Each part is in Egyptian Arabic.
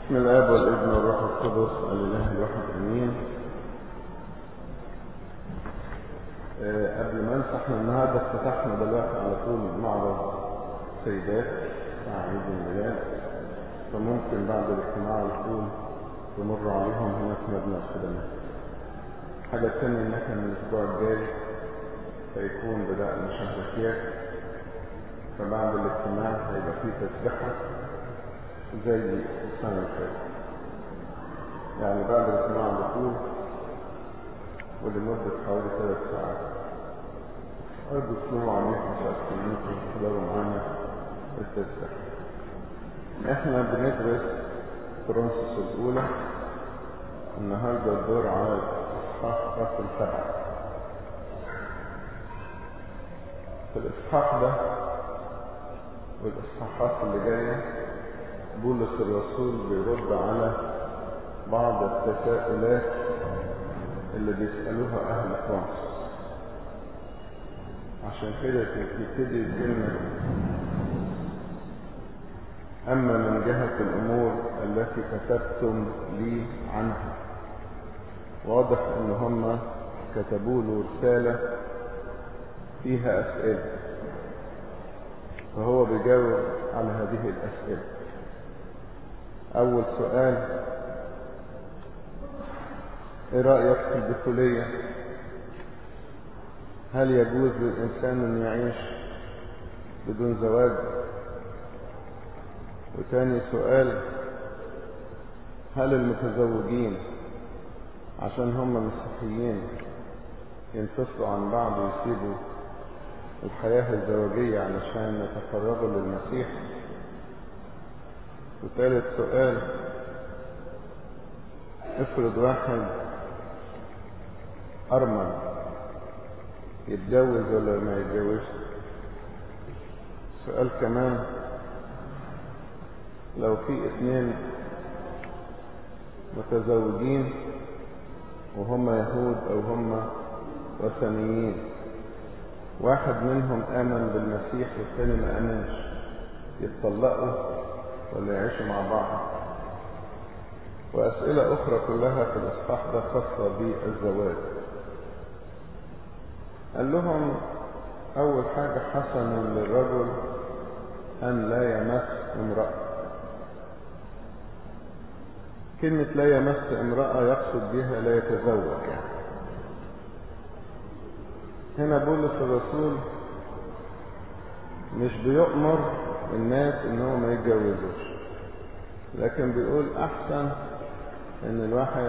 بسم الاب والابن والروح القدس الاله الواحد امين آه، قبل ما انسى احنا النهارده افتتحنا دلوقتي على طول معرض سيدات مع عيد الميلاد فممكن بعد الاجتماع على طول تمر عليهم هناك مبنى الخدمات الحاجة الثانية ان احنا من الاسبوع الجاي هيكون بدأنا شهر كياك فبعد الاجتماع هيبقى فيه تسبحة زي السنة اللي فاتت يعني بعد الاجتماع على طول ولمدة حوالي ثلاث ساعات أرجو تسمعوا عليكم عشان إنكم تحضروا معانا التسبحة إحنا بندرس فرنسس الأولى النهاردة الدور على الإصحاح رقم سبعة في الإصحاح ده والإصحاحات اللي جاية بولس الرسول بيرد على بعض التساؤلات اللي بيسألوها أهل فرنسا عشان كده تبتدي الكلمة أما من جهة الأمور التي كتبتم لي عنها واضح إن هم كتبوا له رسالة فيها أسئلة فهو بيجاوب على هذه الأسئلة أول سؤال إيه رأيك في البطولية هل يجوز للإنسان أن يعيش بدون زواج وتاني سؤال هل المتزوجين عشان هم مسيحيين ينفصلوا عن بعض ويسيبوا الحياة الزوجية علشان يتفرغوا للمسيح وثالث سؤال افرض واحد أرمل يتجوز ولا ما يتجوزش سؤال كمان لو في اثنين متزوجين وهم يهود او هم وثنيين واحد منهم امن بالمسيح والثاني ما امنش يتطلقوا ولا يعيشوا مع بعض واسئله اخرى كلها في الاصحاح ده خاصه بالزواج قال لهم اول حاجه حسن للرجل ان لا يمس امراه كلمة لا يمس امرأة يقصد بها لا يتزوج يعني. هنا بولس الرسول مش بيؤمر الناس انهم ما يتجوزوش لكن بيقول احسن ان الواحد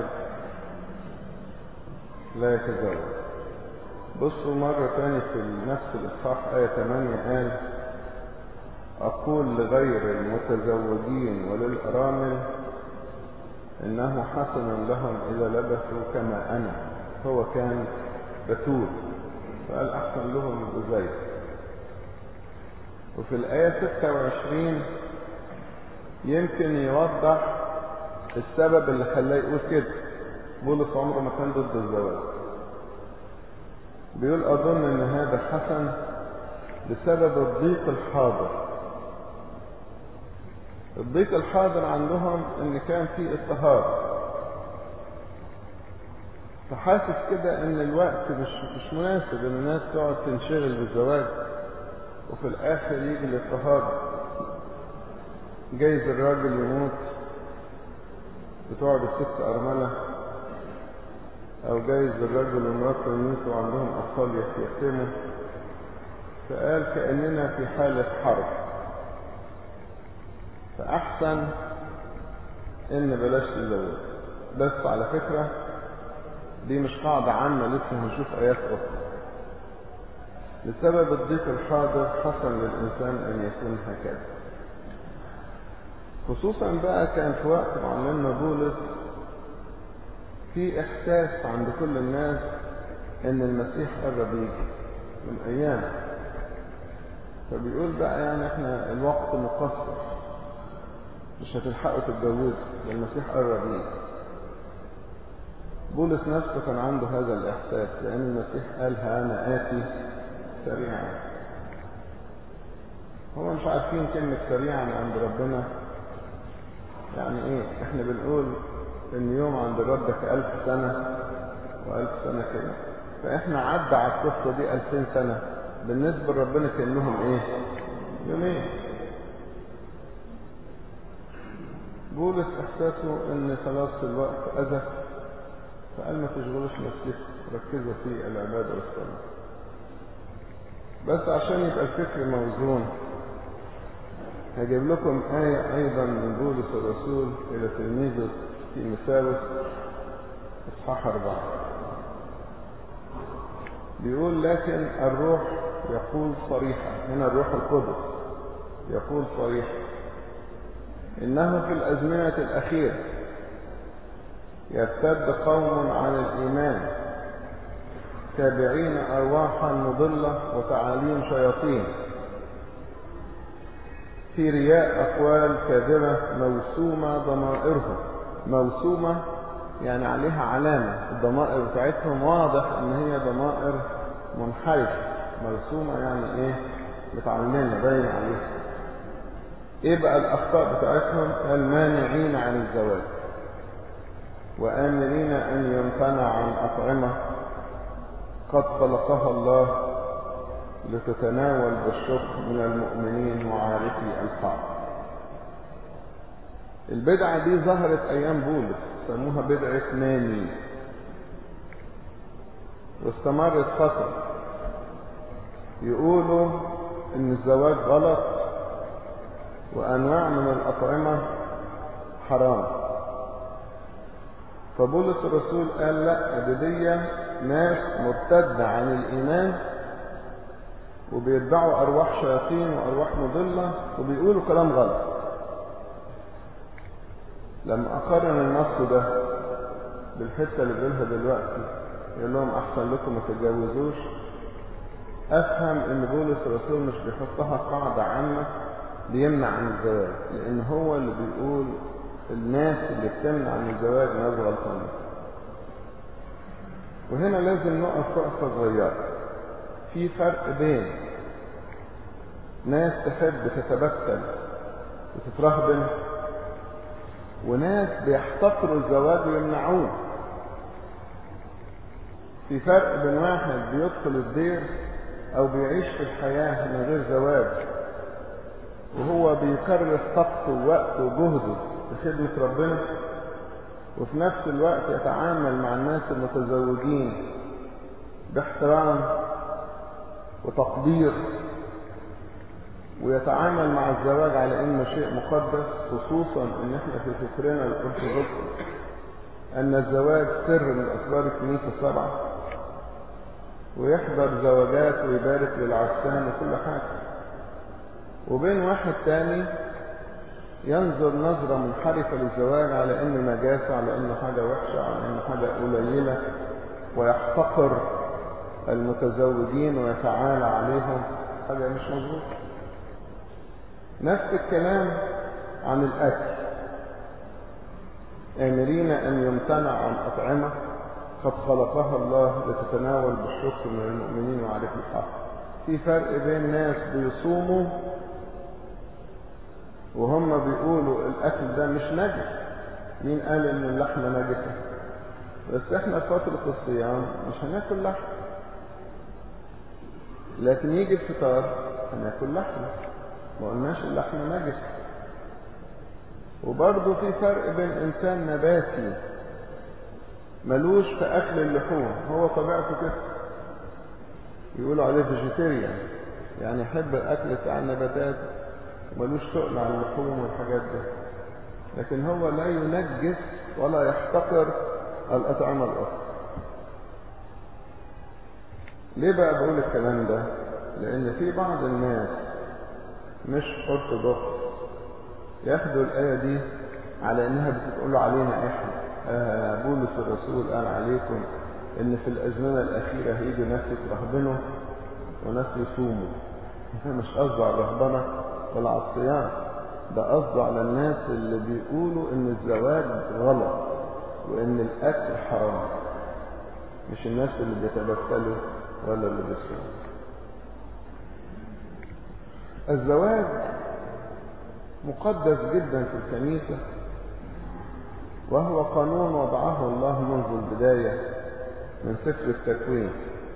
لا يتزوج بصوا مرة تاني في نفس الإصحاح آية 8 قال أقول لغير المتزوجين وللأرامل إنه حسن لهم إذا لبثوا كما أنا هو كان بتول فقال أحسن لهم يبقوا زي وفي الآية 26 يمكن يوضح السبب اللي خلاه يقول كده بولس عمره ما كان ضد الزواج بيقول أظن إن هذا حسن بسبب الضيق الحاضر الضيق الحاضر عندهم ان كان في اضطهاد فحاسس كده ان الوقت مش مش مناسب ان الناس تقعد تنشغل بالزواج وفي الاخر يجي الاضطهاد جايز الراجل يموت بتقعد الست ارمله او جايز الرجل ومراته يموتوا وعندهم اطفال يتيموا فقال كاننا في حاله حرب فأحسن إن بلاش تزوج بس على فكرة دي مش قاعدة عامة لسه هنشوف آيات أخرى لسبب الضيق الحاضر حسن للإنسان أن يكون هكذا خصوصا بقى كان في وقت معلمنا بولس في إحساس عند كل الناس إن المسيح قرب يجي من أيام فبيقول بقى يعني إحنا الوقت مقصر مش هتلحقوا تتجوزوا ده المسيح قرب يجي بولس نفسه كان عنده هذا الإحساس لأن المسيح قال ها أنا آتي سريعا هو مش عارفين كلمة سريعا عند ربنا يعني ايه احنا بنقول ان يوم عند الرب كألف سنة وألف سنة كده فاحنا عدى على القصة دي ألفين سنة بالنسبة لربنا كأنهم ايه يومين بولس احساسه ان خلاص الوقت اذى فقال ما تشغلوش نفسكم ركزوا في العبادة والصلاة بس عشان يبقى الفكر موزون هجيب لكم آية أيضا من بولس الرسول إلى تلميذه تيموثاوس إصحاح أربعة بيقول لكن الروح يقول صريحا هنا الروح القدس يقول صريحا إنه في الأزمنة الأخيرة يرتد قوم عن الإيمان تابعين أرواحا مضلة وتعاليم شياطين في رياء أقوال كاذبة موسومة ضمائرهم موسومة يعني عليها علامة الضمائر بتاعتهم واضح ان هي ضمائر منحرفة مرسومة يعني ايه متعلمة باين عليها ايه بقى الاخطاء بتاعتهم المانعين عن الزواج وآمرين أن يمتنع عن أطعمة قد خلقها الله لتتناول بالشكر من المؤمنين وعارفي الحق البدعة دي ظهرت أيام بولس سموها بدعة ناني واستمرت فترة يقولوا إن الزواج غلط وأنواع من الأطعمة حرام فبولس الرسول قال لا دي ناس مرتدة عن الإيمان وبيتبعوا أرواح شياطين وأرواح مضلة وبيقولوا كلام غلط لما أقارن النص ده بالحتة اللي بيقولها دلوقتي يقول لهم أحسن لكم ما تتجوزوش أفهم إن بولس الرسول مش بيحطها قاعدة عامة بيمنع عن الزواج لأن هو اللي بيقول الناس اللي بتمنع عن الزواج ناس غلطانة وهنا لازم نقف وقفة صغيرة في فرق بين ناس تحب تتبتل وتترهبن وناس بيحتقروا الزواج ويمنعوه في فرق بين واحد بيدخل الدير او بيعيش في الحياة من غير زواج وهو بيكرس طاقته ووقته وجهده لخدمة ربنا وفي نفس الوقت يتعامل مع الناس المتزوجين باحترام وتقدير ويتعامل مع الزواج على انه شيء مقدس خصوصا ان احنا في فكرنا الارثوذكسي ان الزواج سر من اسرار الكنيسه السبعه ويحضر زواجات ويبارك للعرسان وكل حاجه وبين واحد تاني ينظر نظرة منحرفة للزواج على انه نجاسة على انه حاجة وحشة على انه حاجة قليلة ويحتقر المتزوجين ويتعالى عليهم حاجة مش مظبوطة نفس الكلام عن الأكل آمرين أن يمتنع عن أطعمة قد خلقها الله لتتناول بالشكر من المؤمنين وعارف الحق في فرق بين ناس بيصوموا وهم بيقولوا الأكل ده مش نجس مين قال إن اللحمة نجسة بس احنا في فترة الصيام مش هناكل لحم لكن يجي الفطار هناكل لحمة ما قلناش اللحمة نجس وبرضه في فرق بين انسان نباتي ملوش في اكل اللحوم هو طبيعته كده يقولوا عليه فيجيتيريان يعني يحب الاكل بتاع النباتات ملوش تقل على اللحوم والحاجات دي لكن هو لا ينجس ولا يحتقر الاطعمه الاخرى ليه بقى بقول الكلام ده لان في بعض الناس مش ارثوذكس ياخدوا الآية دي على انها بتقول علينا احنا آه بولس الرسول قال عليكم ان في الازمنة الاخيرة هيجي ناس يترهبنوا وناس يصوموا مش قصده على الرهبنة ولا على الصيام ده قصده على الناس اللي بيقولوا ان الزواج غلط وان الاكل حرام مش الناس اللي بيتبتلوا ولا اللي بيصوموا الزواج مقدس جدا في الكنيسة وهو قانون وضعه الله منذ البداية من سفر التكوين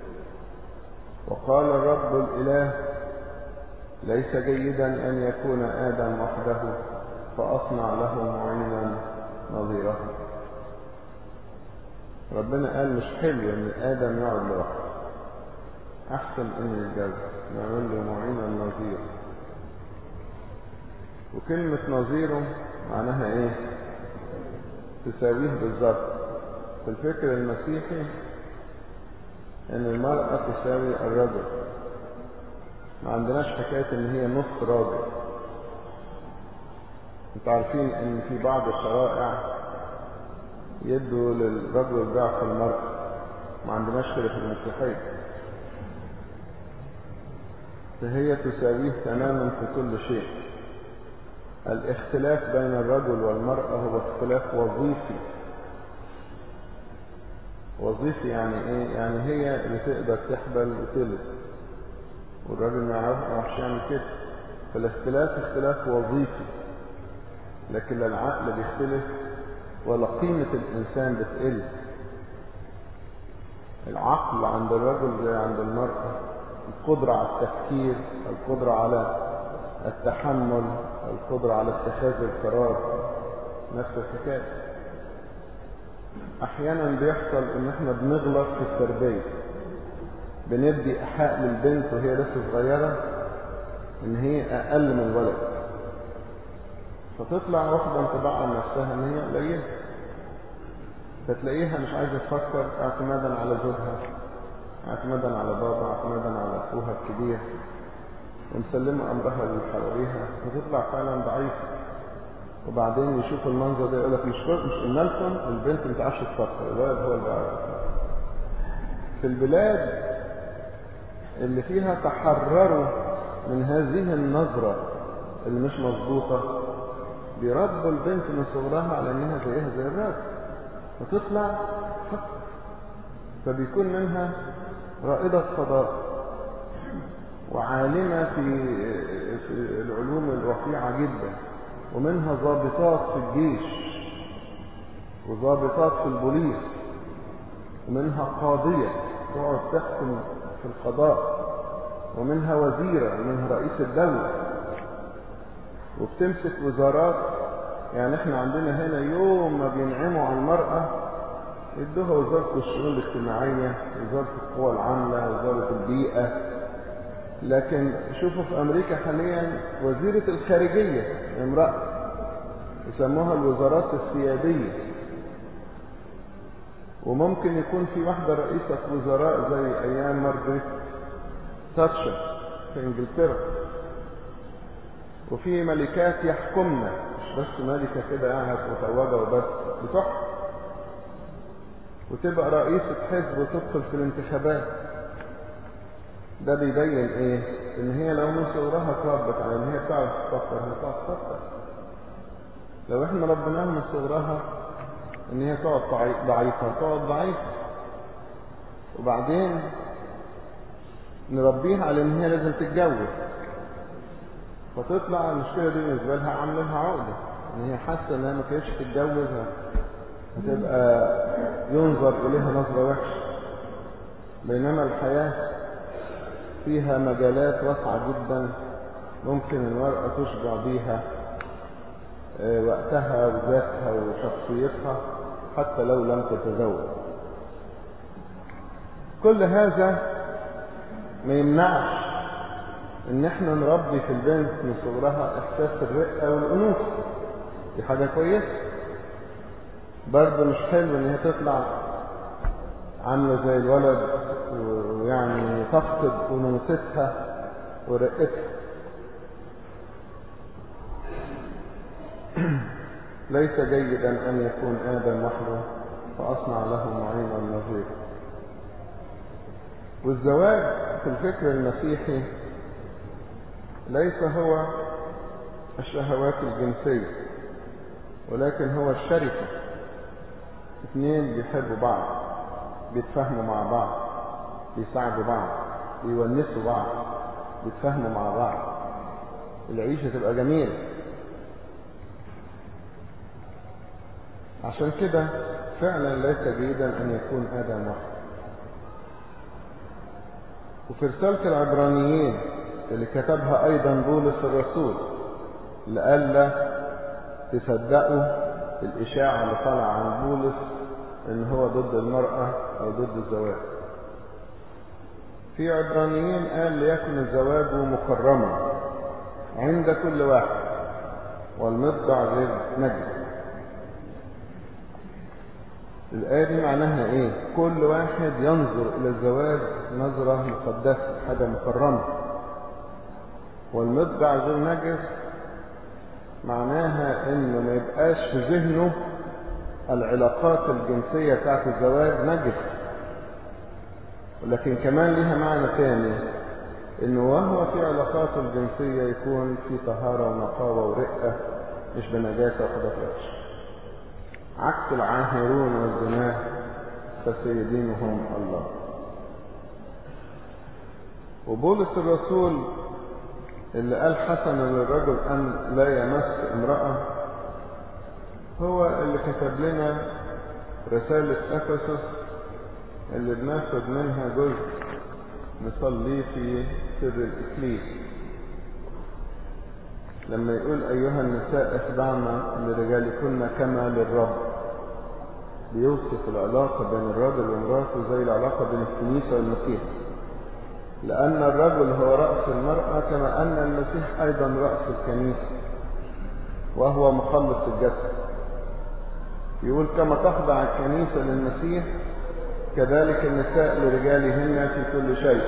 وقال الرب الإله ليس جيدا أن يكون آدم وحده فأصنع له معينا نظيره ربنا قال مش حلو ان آدم يقعد لوحده أحسن إن يتجوز نعمل له معينا نظير وكلمة نظيره معناها إيه؟ تساويه بالظبط في الفكر المسيحي ان المرأة تساوي الرجل ما عندناش حكاية ان هي نص راجل انتوا عارفين ان في بعض الشرائع يدوا للرجل ضعف المرأة ما عندناش كده في المسيحية فهي تساويه تماما في كل شيء الاختلاف بين الرجل والمرأة هو اختلاف وظيفي وظيفي يعني ايه يعني هي اللي تقدر تحبل وتلد والراجل ما يعرفش يعمل كده فالاختلاف اختلاف وظيفي لكن لا العقل بيختلف ولا قيمة الإنسان بتقل العقل عند الرجل زي عند المرأة القدرة على التفكير القدرة على التحمل القدرة على اتخاذ القرار نفس الحكاية احيانا بيحصل ان احنا بنغلط في التربية بندي ايحاء للبنت وهي لسه صغيرة ان هي اقل من الولد فتطلع واخدة انطباع عن نفسها ان هي قليلة فتلاقيها مش عايزة تفكر اعتمادا على زوجها اعتمادا على بابا اعتمادا على اخوها الكبير ومسلمة امرها اللي حواليها فتطلع فعلا ضعيفة وبعدين يشوف المنظر ده يقول لك مش مش قلنا لكم البنت ما تعرفش تفكر الولد هو اللي بيعرف في البلاد اللي فيها تحرروا من هذه النظرة اللي مش مظبوطة بيربوا البنت من صغرها على انها زيها زي الراجل فتطلع تفكر فبيكون منها رائدة فضاء وعالمة في في العلوم الرفيعة جدا ومنها ضابطات في الجيش وضابطات في البوليس ومنها قاضية تقعد تحكم في القضاء ومنها وزيرة ومنها رئيس الدولة وبتمسك وزارات يعني احنا عندنا هنا يوم ما بينعموا على المرأة يدوها وزارة الشؤون الاجتماعية وزارة القوى العاملة وزارة البيئة لكن شوفوا في امريكا حاليا وزيرة الخارجية امرأة يسموها الوزارات السيادية وممكن يكون في واحدة رئيسة وزراء زي ايام مارجريت تاتشر في انجلترا وفي ملكات يحكمنا مش بس ملكة كده قاعد متوجة وبس بتحكم وتبقى رئيسة حزب وتدخل في الانتخابات ده بيبين ايه ان هي لو من صغرها اتربت على ان هي بتعرف تفكر هتعرف تفكر لو احنا ربناها من صغرها ان هي تقعد ضعيفة تقعد ضعيفة وبعدين نربيها على ان هي لازم تتجوز فتطلع المشكلة دي بالنسبة لها عاملة لها عقدة ان هي حاسة انها ما كانتش تتجوز هتبقى ينظر اليها نظرة وحشة بينما الحياة فيها مجالات واسعة جدا ممكن المرأة تشبع بيها وقتها وذاتها وشخصيتها حتى لو لم تتزوج كل هذا ما يمنعش ان احنا نربي في البنت من صغرها احساس الرقة والانوثة دي حاجة كويسة برضه مش حلو ان هي تطلع عاملة زي الولد ويعني تفقد انوثتها ورقتها ليس جيدا ان يكون ادم وحده فاصنع له معينا نظير والزواج في الفكر المسيحي ليس هو الشهوات الجنسية ولكن هو الشركة اثنين بيحبوا بعض بيتفاهموا مع بعض بيساعدوا بعض بيونسوا بعض بيتفاهموا مع بعض العيشة تبقى جميلة عشان كده فعلا ليس جيدا أن يكون آدم واحد وفي رسالة العبرانيين اللي كتبها أيضا بولس الرسول لألا تصدقوا الإشاعة اللي طالعة عن بولس إن هو ضد المرأة أو ضد الزواج في عبرانيين قال ليكن الزواج مكرما عند كل واحد والمضجع غير نجس الآية دي معناها إيه؟ كل واحد ينظر إلى الزواج نظرة مقدسة حاجة مكرمة والمضجع غير نجس معناها إنه ما يبقاش في ذهنه العلاقات الجنسية بتاعت الزواج نجس ولكن كمان ليها معنى ثاني إنه وهو في علاقاته الجنسية يكون في طهارة ونقاوة ورقة مش بنجاسة وخبث عكس العاهرون والزناه فسيدينهم الله وبولس الرسول اللي قال حسن للرجل أن لا يمس امرأة هو اللي كتب لنا رسالة أفسس اللي بناخد منها جزء نصلي في سر الإكليل لما يقول أيها النساء اخضعنا لرجالكن كما للرب بيوصف العلاقة بين الرجل ومراته زي العلاقة بين الكنيسة والمسيح لأن الرجل هو رأس المرأة كما أن المسيح أيضا رأس الكنيسة وهو مخلص الجسد يقول كما تخضع الكنيسة للمسيح كذلك النساء لرجالهن في كل شيء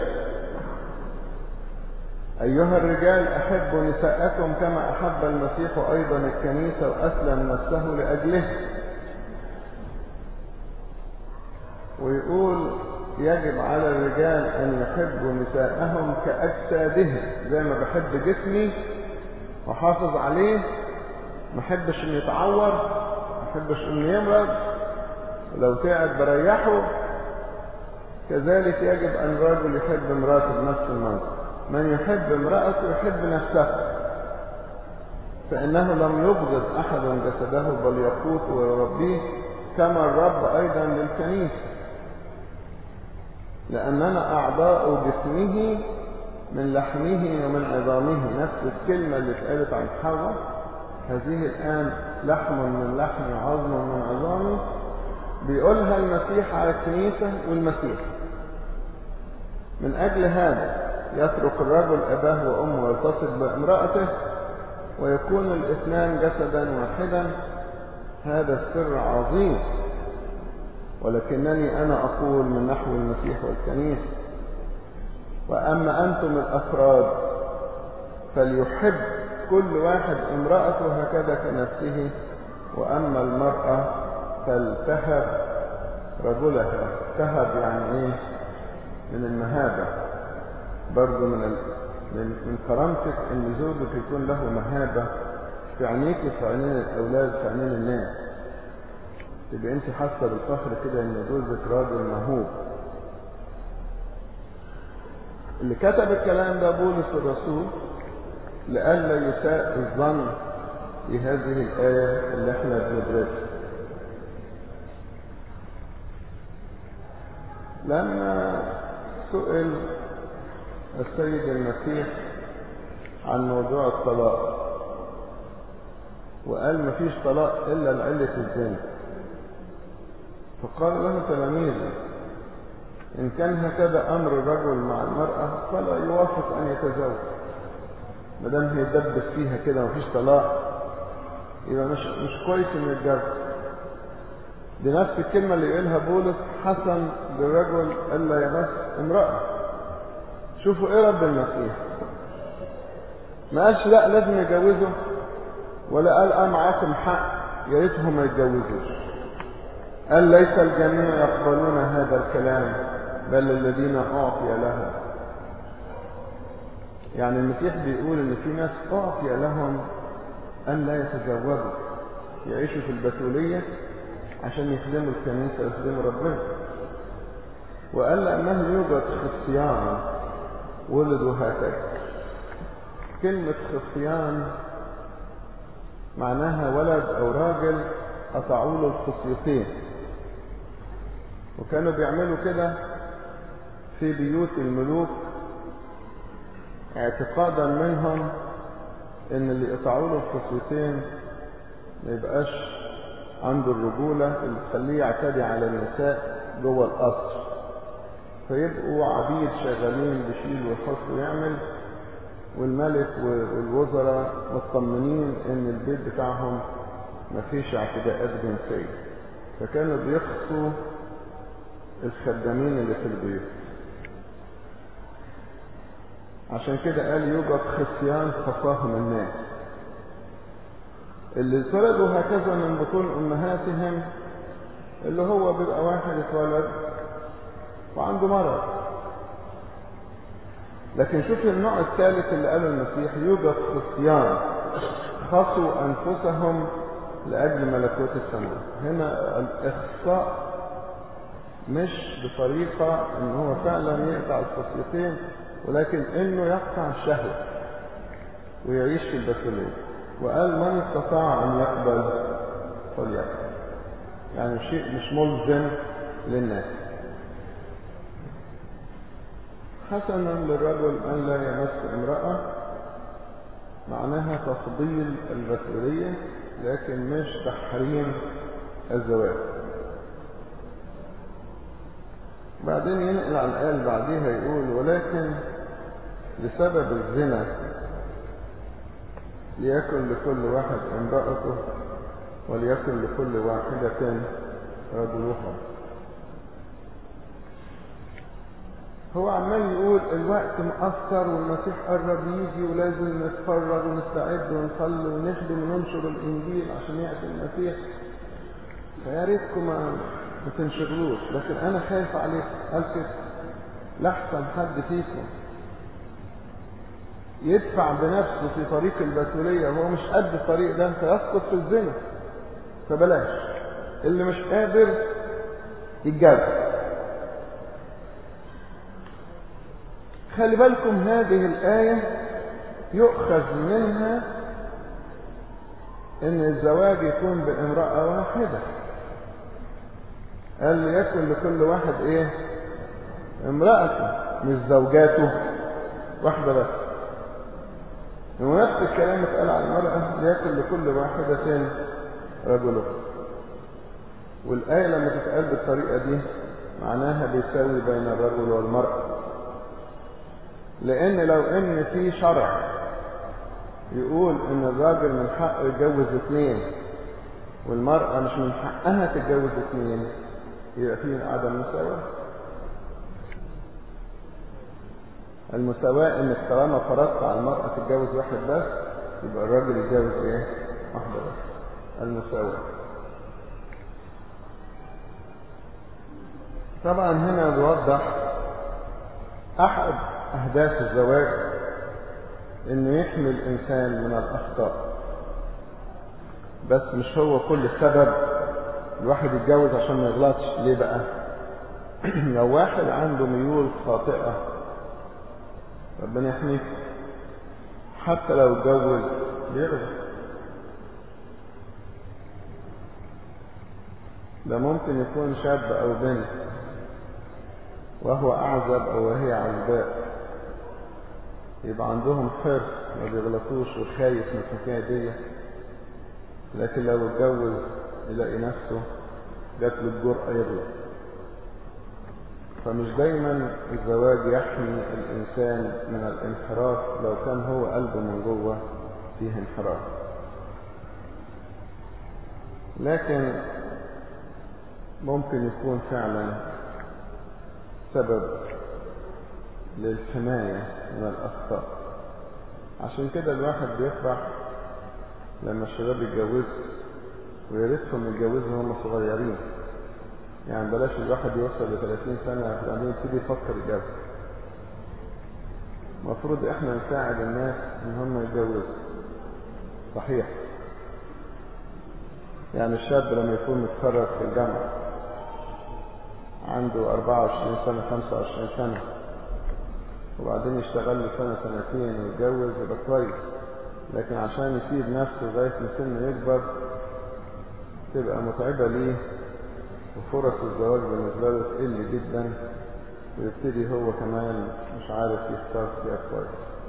أيها الرجال أحبوا نساءكم كما أحب المسيح أيضا الكنيسة وأسلم نفسه لأجله ويقول يجب على الرجال أن يحبوا نساءهم كأجسادهم زي ما بحب جسمي وحافظ عليه ما احبش انه يتعور ما احبش انه يمرض ولو تعب بريحه كذلك يجب أن الرجل يحب امراته بنفس المنطق من يحب امرأته يحب نفسه فإنه لم يبغض أحد جسده بل يقوت ويربيه كما الرب أيضا للكنيسة لأننا أعضاء جسمه من لحمه ومن عظامه نفس الكلمة اللي اتقالت عن حواء هذه الآن لحم من لحم عظم من عظامه بيقولها المسيح على الكنيسة والمسيح من أجل هذا يترك الرجل أباه وأمه ويلتصق بامرأته ويكون الاثنان جسدا واحدا هذا السر عظيم ولكنني أنا أقول من نحو المسيح والكنيسة وأما أنتم الأفراد فليحب كل واحد امرأته هكذا كنفسه وأما المرأة فلتهب رجلها تهب يعني إيه من المهابة برضو من ال... من من كرامتك ان زوجك يكون له مهابة في عينيك في عينين الاولاد في عينين الناس تبقى انت حاسه بالفخر كده ان زوجك راجل مهوب اللي كتب الكلام ده بولس الرسول لئلا يساء الظن في هذه الآية اللي احنا بندرسها لما سئل السيد المسيح عن موضوع الطلاق وقال مفيش طلاق إلا لعلة الزنا فقال له تلاميذه إن كان هكذا أمر الرجل مع المرأة فلا يوافق أن يتزوج ما دام هي دبس فيها كده مفيش طلاق يبقى مش مش كويس إنه يتجوز بنفس الكلمة اللي يقولها بولس حسن للرجل ألا يمس امرأة شوفوا ايه رب المسيح ما قالش لا لازم يجوزه ولا قال اه معاكم حق يا ريتهم ما يتجوزوش قال ليس الجميع يقبلون هذا الكلام بل الذين اعطي لهم يعني المسيح بيقول ان في ناس اعطي لهم ان لا يتزوجوا يعيشوا في البتوليه عشان يخدموا الكنيسه ويخدموا ربنا وقال لانه يوجد خصيان ولدوا هكذا كلمة خصيان معناها ولد أو راجل قطعوا له الخصيتين وكانوا بيعملوا كده في بيوت الملوك اعتقادا منهم ان اللي يقطعوا له الخصيتين ما يبقاش عنده الرجولة اللي تخليه يعتدي على النساء جوه القصر فيبقوا عبيد شغالين بيشيل ويحط ويعمل والملك والوزراء مطمنين ان البيت بتاعهم مفيش اعتداءات جنسية فكانوا بيخصوا الخدامين اللي في البيوت عشان كده قال يوجد خصيان خصاهم الناس اللي اتولدوا هكذا من بطون امهاتهم اللي هو بيبقى واحد اتولد وعنده مرض لكن شوف النوع الثالث اللي قاله المسيح يوجد خصيان خصوا انفسهم لاجل ملكوت السماء هنا الاخصاء مش بطريقة ان هو فعلا يقطع الخصيتين ولكن انه يقطع الشهوة ويعيش في البتولية وقال من استطاع ان يقبل فليقبل يعني شيء مش ملزم للناس حسنا للرجل ان لا يمس امرأة معناها تفضيل البتولية لكن مش تحريم الزواج بعدين ينقل على الآية اللي بعديها يقول ولكن لسبب الزنا ليكن لكل واحد امرأته وليكن لكل واحدة رجلها هو عمال يقول الوقت مقصر والمسيح قرب يجي ولازم نتفرغ ونستعد ونصلي ونخدم وننشر الانجيل عشان ياتي المسيح فيا ريتكم ما ما تنشغلوش لكن انا خايف عليكم قال كده لاحسن حد فيكم يدفع بنفسه في طريق البتولية وهو مش قد الطريق ده فيسقط في الزنا فبلاش اللي مش قادر يتجوز خلي بالكم هذه الآية يؤخذ منها ان الزواج يكون بامرأة واحدة قال ليكن لكل واحد ايه امرأته مش زوجاته واحدة بس ونفس الكلام اتقال على المرأة ليكن لكل واحدة رجلها والآية لما تتقال بالطريقة دي معناها بيساوي بين الرجل والمرأة لأن لو إن في شرع يقول إن الراجل من حقه يتجوز اثنين والمرأة مش من حقها تتجوز اثنين يبقى فيه عدم مساواة المساواة انك طالما فرضت على المرأة تتجوز واحد بس يبقى الراجل يتجوز ايه؟ واحدة بس المساواة طبعا هنا بيوضح احد اهداف الزواج انه يحمي الانسان من الاخطاء بس مش هو كل سبب الواحد يتجوز عشان ما يغلطش ليه بقى لو واحد عنده ميول خاطئة ربنا يحميك حتى لو اتجوز بيغلط ده ممكن يكون شاب او بنت وهو اعزب او وهي عزباء يبقى عندهم حرص ما بيغلطوش وخايف من الحكايه دي لكن لو اتجوز يلاقي نفسه جات له الجرأة يغلط فمش دايما الزواج يحمي الإنسان من الانحراف لو كان هو قلبه من جوه فيه انحراف لكن ممكن يكون فعلا سبب للحماية من الأخطاء عشان كده الواحد بيفرح لما الشباب يتجوزوا ويا ريتهم يتجوزوا وهم صغيرين يعني بلاش الواحد يوصل ل 30 سنة بعدين يبتدي يفكر يتجوز المفروض احنا نساعد الناس ان هم يتجوزوا صحيح يعني الشاب لما يكون متخرج في الجامعة عنده 24 سنة 25 سنة وبعدين يشتغل له سنة سنتين ويتجوز يبقى كويس لكن عشان يسيب نفسه لغاية ما سنه يكبر تبقى متعبة ليه وفرص الزواج بالنسبة له تقل جدا ويبتدي هو كمان مش عارف يختار فيها كويس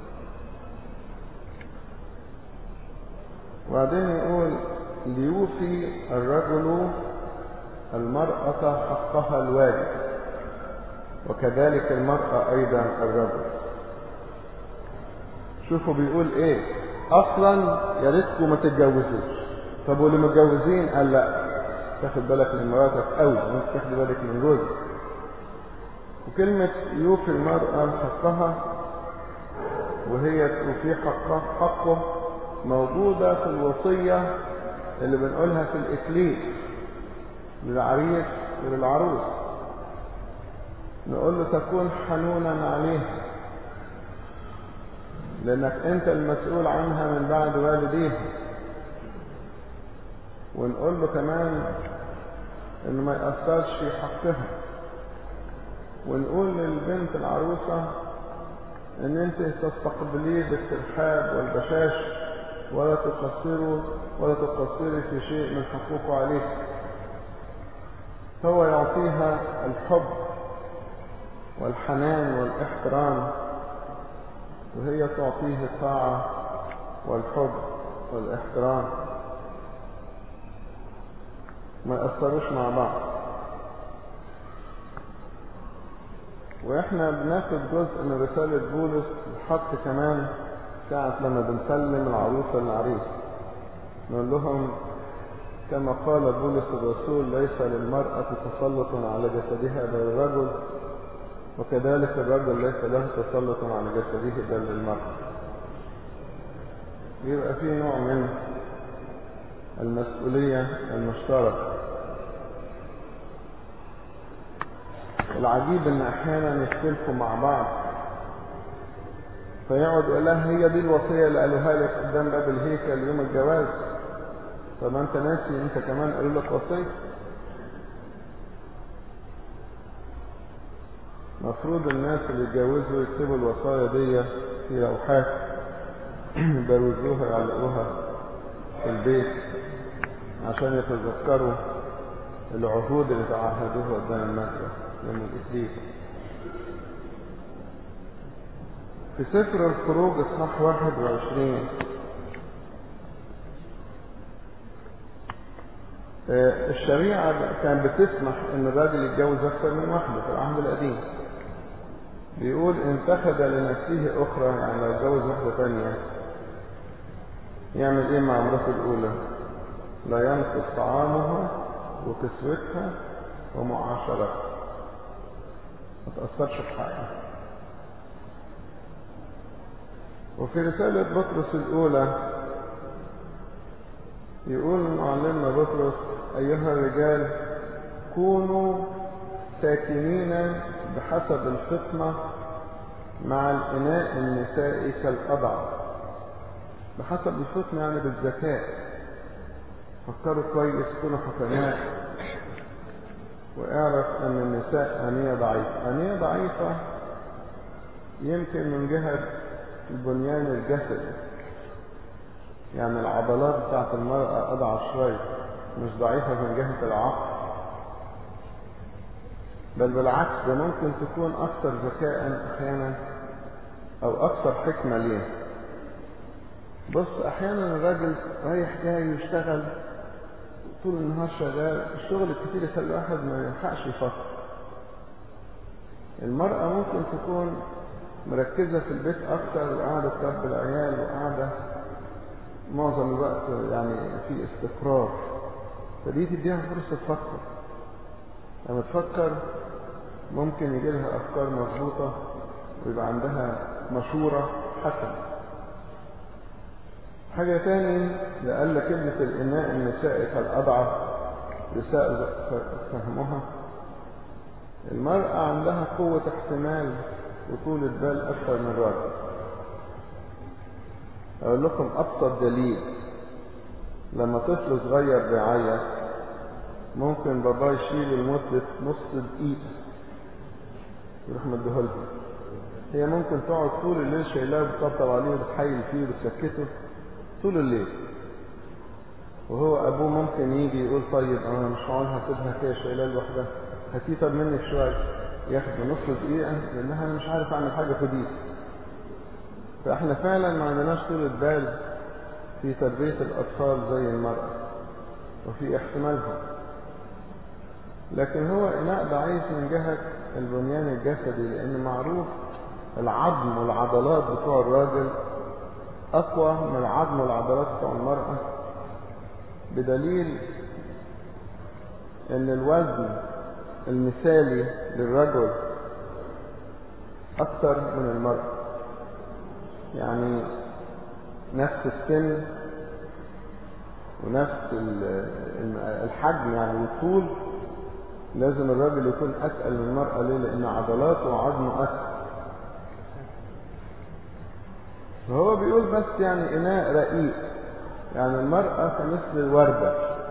وبعدين يقول ليوفي الرجل المرأة حقها الواجب وكذلك المرأة أيضا الرجل شوفوا بيقول ايه اصلا يا ريتكم ما تتجوزوش طب واللي متجوزين قال لا تاخد بالك من مراتك قوي وانت تاخد بالك من جوزك وكلمة يوفي المرأة حقها وهي توفي حقه حقه موجودة في الوصية اللي بنقولها في الإكليل للعريس وللعروس نقول له تكون حنونا عليه لأنك أنت المسؤول عنها من بعد والديها ونقول له كمان إنه ما يأثرش في حقها ونقول للبنت العروسة إن أنت تستقبليه بالترحاب والبشاش ولا تقصروا ولا تقصري في شيء من حقوقه عليك هو يعطيها الحب والحنان والاحترام وهي تعطيه الطاعة والحب والاحترام ما يأثروش مع بعض واحنا بناخد جزء من رسالة بولس الحق كمان ساعة لما بنسلم العروسة للعريس نقول لهم كما قال بولس الرسول ليس للمرأة تسلط على جسدها بل الرجل وكذلك الرجل ليس له تسلط على جسده بل للمرأة يبقى في نوع من المسؤولية المشتركة العجيب ان احيانا يختلفوا مع بعض فيقعد يقول لها هي دي الوصية اللي قالوها لك قدام باب الهيكل يوم الجواز طب ما انت ناسي انت كمان قالوا لك وصية مفروض الناس اللي يتجوزوا يكتبوا الوصايا دي في لوحات يبروزوها يعلقوها في البيت عشان يتذكروا العهود اللي تعهدوها قدام المسجد يوم الإكليل في سفر الخروج اصحاح 21 الشريعة كانت بتسمح ان الراجل يتجوز اكثر من واحدة في العهد القديم بيقول ان اتخذ لنفسه اخرى يعني لو اتجوز واحدة ثانية يعمل ايه مع مراته الاولى لا ينقص طعامها وكسوتها ومعاشرتها ما تأثرش في حقها وفي رسالة بطرس الأولى يقول معلمنا بطرس أيها الرجال كونوا ساكنين بحسب الفطنة مع الإناء النسائي كالأضعف بحسب الفطنة يعني بالذكاء فكروا كويس كونوا حكماء واعرف أن النساء أنية ضعيفة أنية ضعيفة يمكن من جهة البنيان الجسدي يعني العضلات بتاعت المرأة أضعف شوية مش ضعيفة من جهة العقل بل بالعكس ده ممكن تكون أكثر ذكاء أحيانا أو أكثر حكمة ليه بص أحيانا الراجل رايح جاي يشتغل طول النهار شغال الشغل الكتير يخلي الواحد ما يلحقش يفكر المرأة ممكن تكون مركزة في البيت أكتر وقاعدة تربي العيال وقاعدة معظم الوقت يعني في استقرار فدي تديها فرصة تفكر لما تفكر ممكن يجي لها أفكار مظبوطة ويبقى عندها مشورة حسنة حاجة تاني لأقل كلمة الإناء النسائي كالأضعف لساء فهمها المرأة عندها قوة احتمال وطولة بال أكثر من الراجل أقول لكم أبسط دليل لما طفل صغير بيعيط ممكن باباه يشيله لمدة نص دقيقة يروح مديهولها هي ممكن تقعد طول الليل شايلاه وبتطبطب عليه وبتحيل فيه وبتسكته طول الليل وهو ابوه ممكن يجي يقول طيب انا مش هقعد هسيبها كده شايلها لوحدها هاتيه طب منك شويه ياخد نص دقيقه لانها انا مش عارف اعمل حاجه في دي فاحنا فعلا ما عندناش طولة بال في تربية الأطفال زي المرأة وفي احتمالهم لكن هو إناء ضعيف من جهة البنيان الجسدي لأن معروف العظم والعضلات بتوع الراجل أقوى من العظم والعضلات بتوع المرأة بدليل أن الوزن المثالي للرجل أكثر من المرأة يعني نفس السن ونفس الحجم يعني والطول لازم الراجل يكون أتقل من المرأة ليه؟ لأن عضلاته وعظمه أتقل فهو بيقول بس يعني إناء رقيق يعني المرأة كمثل الوردة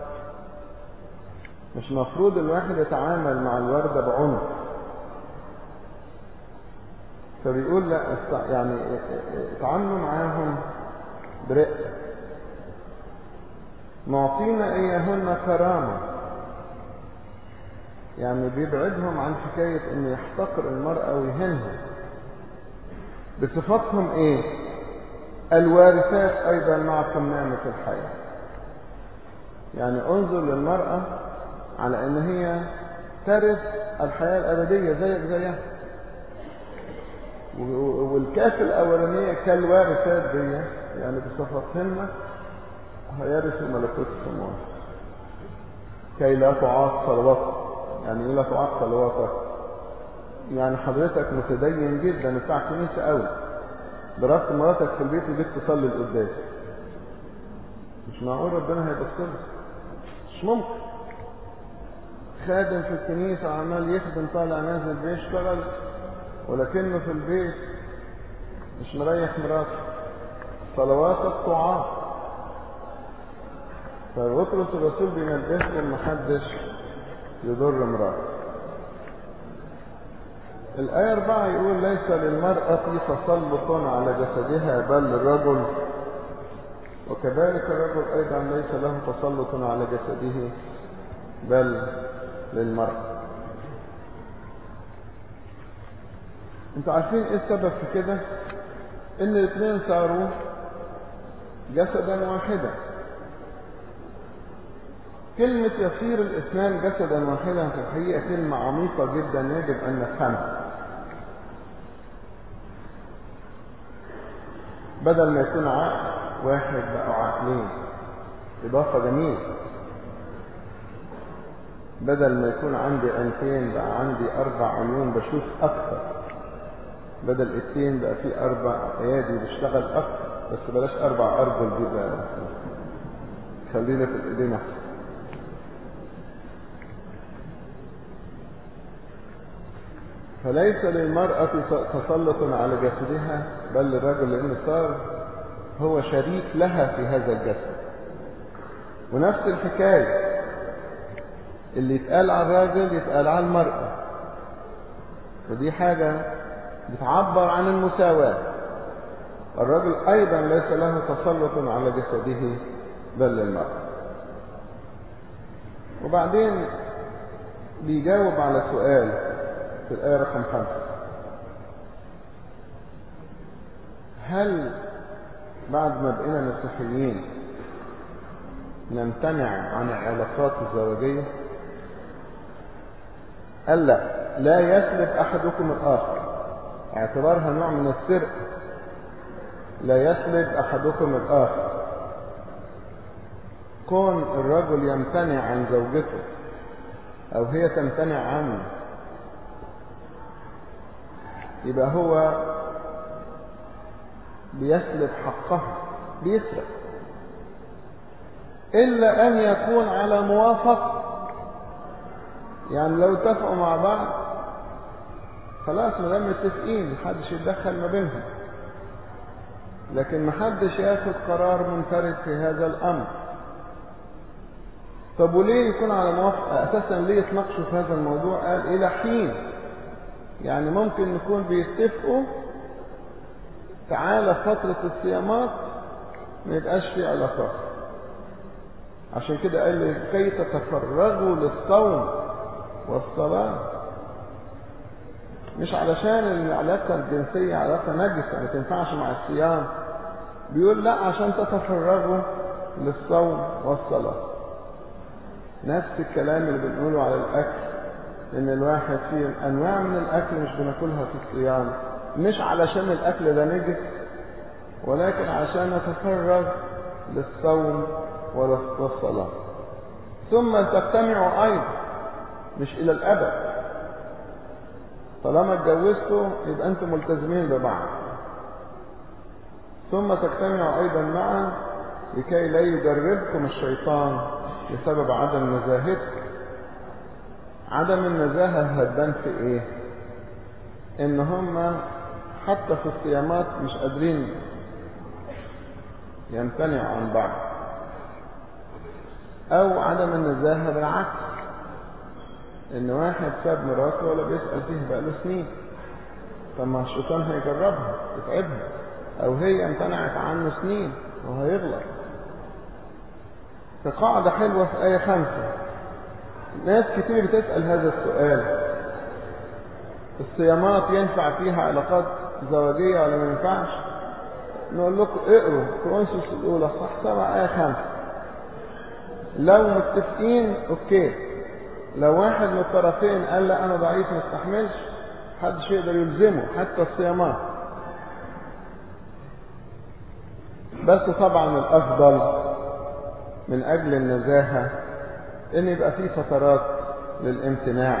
مش مفروض الواحد يتعامل مع الوردة بعنف فبيقول لا يعني اتعاملوا معاهم برقة معطينا إياهن كرامة يعني بيبعدهم عن حكاية ان يحتقر المرأة ويهنها بصفتهم ايه الوارثات ايضا معكم نعمة الحياة يعني انظر للمرأة على ان هي ترث الحياة الابدية زيك زيها والكاف الاولانية كالوارثات دي يعني بصفتهن هيرثوا ملكوت السماوات كي لا تعاق صلواتك يعني ايه لا تعاق صلواتك يعني حضرتك متدين جدا بتاع كنيسة قوي ضربت مراتك في البيت وجيت تصلي القداس مش معقول ربنا هيبص لك مش ممكن خادم في الكنيسة عمال يخدم طالع نازل بيشتغل ولكنه في البيت مش مريح مراته صلواتك تعاق فبطرس الرسول بينبههم محدش يضر مراته الآية أربعة يقول ليس للمرأة تسلط على جسدها بل للرجل وكذلك الرجل أيضا ليس له تسلط على جسده بل للمرأة انتوا عارفين ايه السبب في كده ان الاثنين صاروا جسدا واحدا كلمة يصير الاثنان جسدا واحدا في الحقيقة كلمة عميقة جدا يجب ان نفهمها بدل ما يكون عقل واحد بقوا عقلين إضافة جميلة بدل ما يكون عندي عينتين بقى عندي أربع عيون بشوف أكثر بدل التين بقى في أربع أيادي بشتغل أكثر بس بلاش أربع أرجل دي بقى خلينا في الإيدين أحسن فليس للمرأة تسلط على جسدها بل للرجل لأنه صار هو شريك لها في هذا الجسد ونفس الحكاية اللي يتقال على الراجل يتقال على المرأة ودي حاجة بتعبر عن المساواة الرجل أيضا ليس له تسلط على جسده بل للمرأة وبعدين بيجاوب على سؤال في الآية رقم خمسة هل بعد ما بقينا مسيحيين نمتنع عن العلاقات الزوجية قال لا لا يسلب أحدكم الآخر اعتبارها نوع من السرقة لا يسلب أحدكم الآخر كون الرجل يمتنع عن زوجته أو هي تمتنع عنه يبقى هو بيسلب حقها بيسرق إلا أن يكون على موافقة يعني لو اتفقوا مع بعض خلاص ما دام متفقين محدش يتدخل ما بينهم لكن محدش ياخد قرار منفرد في هذا الأمر طب وليه يكون على موافقة أساسا ليه يتناقشوا في هذا الموضوع قال إلى حين يعني ممكن نكون بيتفقوا تعالى فترة الصيامات ما يبقاش في علاقات عشان كده قال لي كي تتفرغوا للصوم والصلاة مش علشان العلاقة الجنسية علاقة نجسة ما تنفعش مع الصيام بيقول لا عشان تتفرغوا للصوم والصلاة نفس الكلام اللي بنقوله على الأكل إن الواحد فيه أنواع من الأكل مش بناكلها في الصيام مش علشان الأكل ده نجس ولكن عشان نتفرغ للصوم والصلاة ثم تجتمعوا أيضا مش إلى الأبد طالما اتجوزتوا يبقى أنتم ملتزمين ببعض ثم تجتمعوا أيضا معا لكي لا يجربكم الشيطان بسبب عدم نزاهتكم عدم النزاهة هتبان في ايه ان هم حتى في الصيامات مش قادرين يمتنعوا عن بعض او عدم النزاهة بالعكس ان واحد ساب مراته ولا بيسأل فيه بقاله سنين طب ما الشيطان هيجربها يتعبها او هي امتنعت عنه سنين وهيغلط فقاعدة حلوة في آية خمسة ناس كتير بتسأل هذا السؤال الصيامات ينفع فيها علاقات زواجية ولا ما ينفعش نقول لكم اقروا كرونسوس الأولى صح سبع آية خمسة لو متفقين اوكي لو واحد من الطرفين قال لا انا ضعيف ما استحملش محدش يقدر يلزمه حتى الصيامات بس طبعا الافضل من اجل النزاهة ان يبقى في فترات للامتناع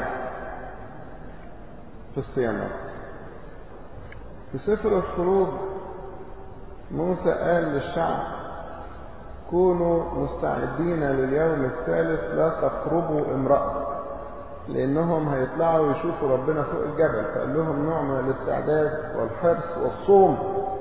في الصيامات في سفر الخروج موسى قال للشعب كونوا مستعدين لليوم الثالث لا تقربوا امرأة لأنهم هيطلعوا يشوفوا ربنا فوق الجبل فقال لهم نوع من الاستعداد والحرص والصوم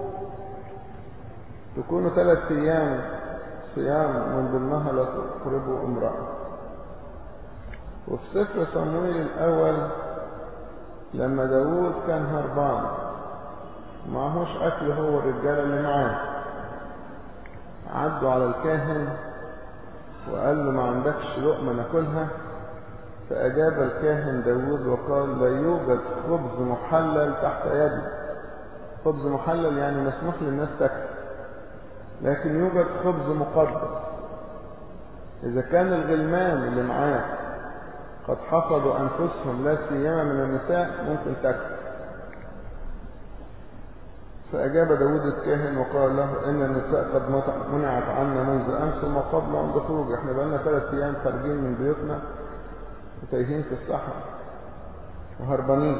تكونوا ثلاث أيام صيام من ضمنها لا تقربوا امرأة وفي سفر صمويل الأول لما داوود كان هربان معهوش أكل هو الرجالة اللي معاه عدوا على الكاهن وقال له ما عندكش لقمة ناكلها فأجاب الكاهن داود وقال لا يوجد خبز محلل تحت يدي خبز محلل يعني مسموح للناس تاكل لكن يوجد خبز مقدس إذا كان الغلمان اللي معاه قد حفظوا أنفسهم لا سيما من النساء ممكن تاكل فأجاب داود الكاهن وقال له إن النساء قد منعت عنا منذ أمس وما قبل عند خروج احنا بقالنا ثلاث أيام خارجين من بيوتنا وتايهين في الصحراء وهربانين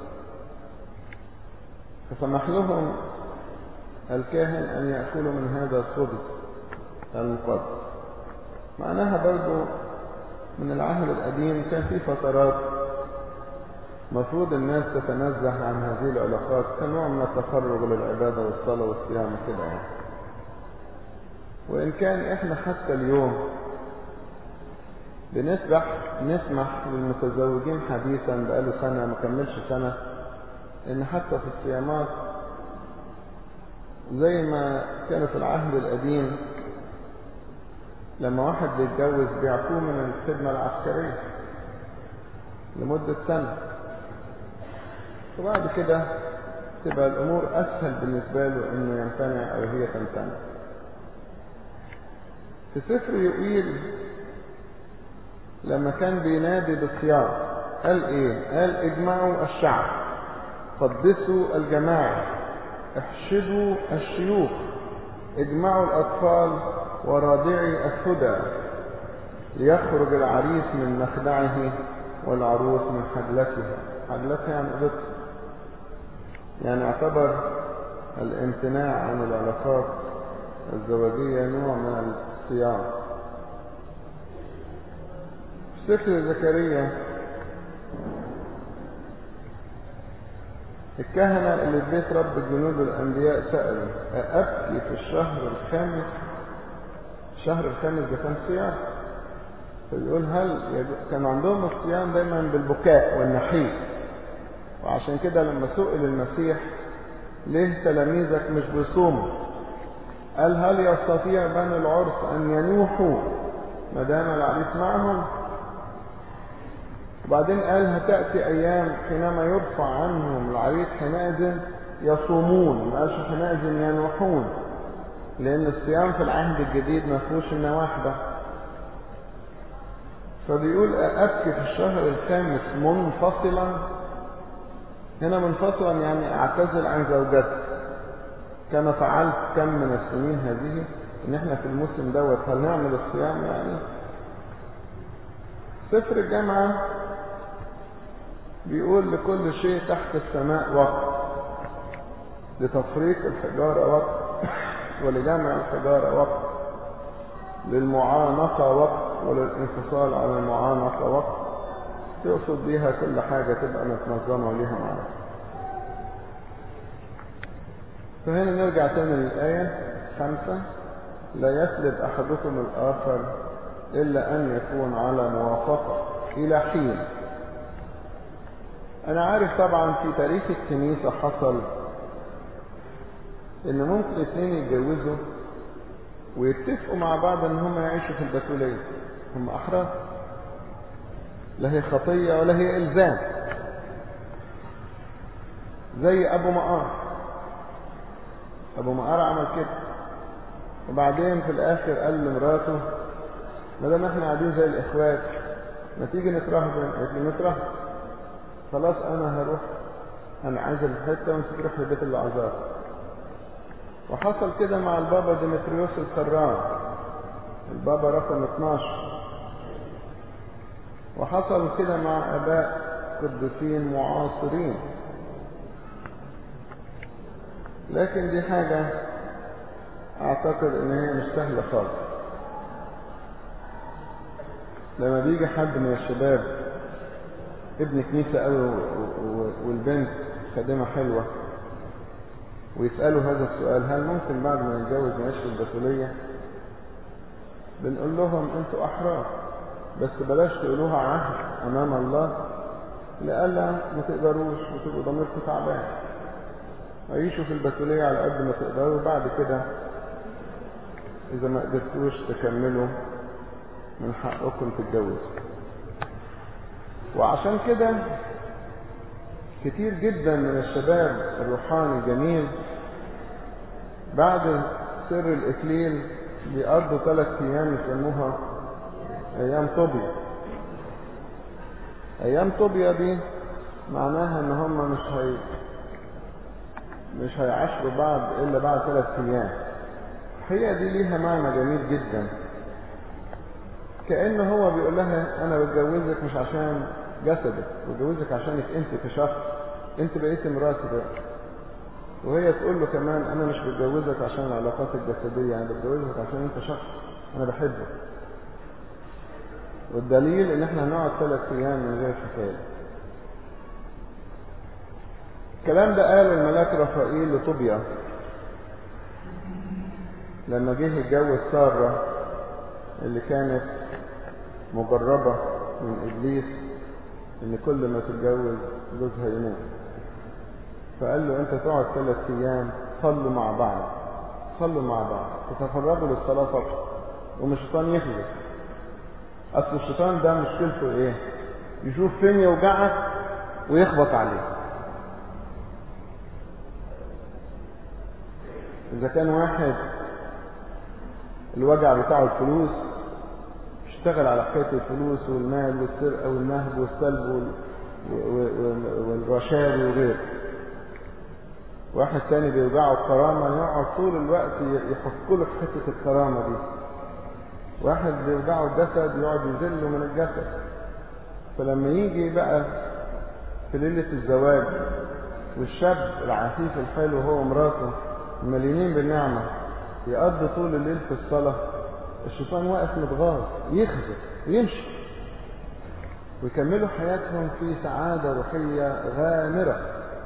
فسمح لهم الكاهن أن يأكلوا من هذا الخبز المقدس معناها برضو من العهد القديم كان في فترات مفروض الناس تتنزه عن هذه العلاقات كنوع من التفرغ للعبادة والصلاة والصيام كده يعني وإن كان إحنا حتى اليوم بنسبح نسمح للمتزوجين حديثا بقاله سنة ما كملش سنة إن حتى في الصيامات زي ما كانوا في العهد القديم لما واحد بيتجوز بيعطوه من الخدمة العسكرية لمدة سنة وبعد كده تبقى الأمور أسهل بالنسبة له إنه يمتنع أو هي تمتنع في سفر يقيل لما كان بينادي بالصيام قال إيه؟ قال اجمعوا الشعب قدسوا الجماعة احشدوا الشيوخ اجمعوا الأطفال ورادعي الثدى ليخرج العريس من مخدعه والعروس من حجلتها حجلتها يعني قدس يعني اعتبر الامتناع عن العلاقات الزواجية نوع من الصيام في سفر زكريا الكهنة اللي في بيت رب الجنود والأنبياء سألوا أبكي في الشهر الخامس الشهر الخامس ده كان صيام فيقول هل كان عندهم الصيام دايما بالبكاء والنحيب وعشان كده لما سئل المسيح ليه تلاميذك مش بيصوموا قال هل يستطيع بني العرس أن ينوحوا ما دام العريس معهم وبعدين قال هتأتي أيام حينما يرفع عنهم العريس حينئذ يصومون ما قالش حينئذ ينوحون لأن الصيام في العهد الجديد ما فيهوش النواح ده فبيقول أبكي في الشهر الخامس منفصلا هنا منفصلا يعني أعتزل عن زوجتي كما فعلت كم من السنين هذه ان احنا في الموسم دوت هل نعمل الصيام يعني سفر الجامعة بيقول لكل شيء تحت السماء وقت لتفريق الحجارة وقت ولجمع الحجارة وقت للمعانقة وقت وللانفصال عن المعانقة وقت يقصد بيها كل حاجة تبقى متنظمة ليها معانا فهنا نرجع تاني للآية خمسة لا يسلب أحدكم الآخر إلا أن يكون على موافقة إلى حين أنا عارف طبعا في تاريخ الكنيسة حصل إن ممكن اثنين يتجوزوا ويتفقوا مع بعض إن هم يعيشوا في البتولية هم أحرار لا هي خطية ولا هي إلزام زي أبو مقار أبو مقار عمل كده وبعدين في الآخر قال لمراته ما دام احنا قاعدين زي الإخوات ما تيجي نترهبن قالت لي نترهبن خلاص أنا هروح أنا عايز الحتة وأنت تروح لبيت العذاب وحصل كده مع البابا ديمتريوس الكرام البابا رقم 12 وحصل كده مع اباء قديسين معاصرين لكن دي حاجة اعتقد ان هي مش سهلة خالص لما بيجي حد من الشباب ابن كنيسة قوي والبنت خادمة حلوة ويسألوا هذا السؤال هل ممكن بعد ما نتجوز نعيش في البتولية بنقول لهم انتوا احرار بس بلاش تقولوها عهد امام الله لألا ما تقدروش وتبقوا ضميركم تعبان عيشوا في البتولية على قد ما تقدروا بعد كده إذا ما قدرتوش تكملوا من حقكم تتجوزوا وعشان كده كتير جدا من الشباب الروحاني الجميل بعد سر الإكليل بيقضوا ثلاث أيام يسموها أيام طوبيا أيام طوبيا دي معناها إن هم مش هي مش هيعاشروا بعض إلا بعد ثلاث أيام هي دي ليها معنى جميل جدا كأنه هو بيقول لها أنا بتجوزك مش عشان جسدك بتجوزك عشانك أنت كشخص أنت بقيت مراتي بقى وهي تقول له كمان أنا مش بتجوزك عشان العلاقات الجسدية أنا بتجوزك عشان أنت شخص أنا بحبك والدليل ان احنا هنقعد ثلاث ايام من غير حكايه الكلام ده قاله الملاك رفائيل لطوبيا لما جه يتجوز ساره اللي كانت مجربه من ابليس ان كل ما تتجوز جوزها يموت فقال له انت تقعد ثلاث ايام صلوا مع بعض صلوا مع بعض تتفرغوا للصلاه فقط ومش الشيطان يخلص اصل الشيطان ده مشكلته ايه يشوف فين يوجعك ويخبط عليه اذا كان واحد الوجع بتاعه الفلوس اشتغل على حكايه الفلوس والمال والسرقه والنهب والسلب والرشاوي وغيره واحد تاني بيوجعه الكرامه يقعد طول الوقت يحك له في حته الكرامه دي واحد بيوجعه الجسد يقعد يذله من الجسد فلما يجي بقى في ليلة الزواج والشاب العفيف الحلو هو ومراته مليانين بالنعمة يقضي طول الليل في الصلاة الشيطان واقف متغاظ يخزف ويمشي ويكملوا حياتهم في سعادة روحية غامرة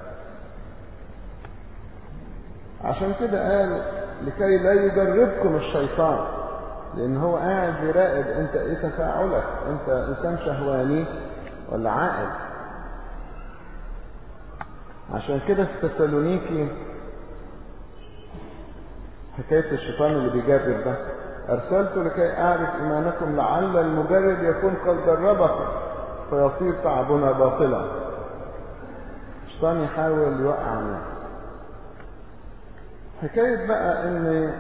عشان كده قال لكي لا يجربكم الشيطان لان هو قاعد يراقب انت ايه تفاعلك انت انسان شهواني ولا عاقل عشان كده في تسالونيكي حكاية الشيطان اللي بيجرب ده أرسلت لكي أعرف إيمانكم لعل المجرب يكون قد جربكم فيصير تعبنا باطلا الشيطان يحاول يوقعنا حكاية بقى ان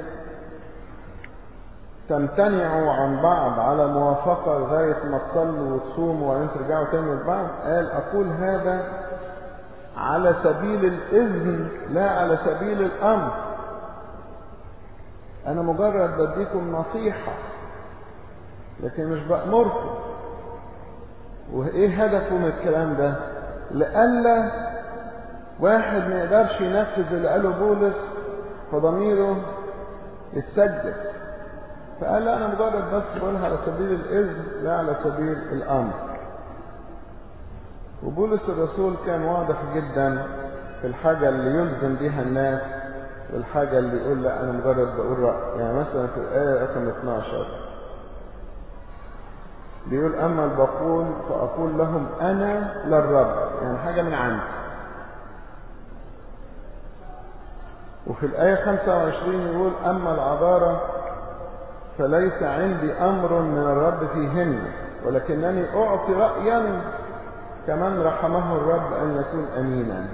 تمتنعوا عن بعض على موافقة لغاية ما تصلوا وتصوموا وبعدين ترجعوا تاني لبعض قال أقول هذا على سبيل الإذن لا على سبيل الأمر أنا مجرد بديكم نصيحة لكن مش بأمركم وإيه هدفه من الكلام ده لألا واحد ما يقدرش ينفذ اللي قاله بولس فضميره يتسجل فقال لا أنا مجرد بس بقولها على سبيل الإذن لا على سبيل الأمر وبولس الرسول كان واضح جدا في الحاجة اللي يلزم بها الناس والحاجة اللي يقول لا أنا مجرد بقول رأي يعني مثلا في الآية رقم 12 بيقول أما البقول فأقول لهم أنا للرب يعني حاجة من عندي وفي الآية 25 يقول أما العذارة فليس عندي أمر من الرب فيهن ولكنني أعطي رأيا كمن رحمه الرب أن يكون أمينا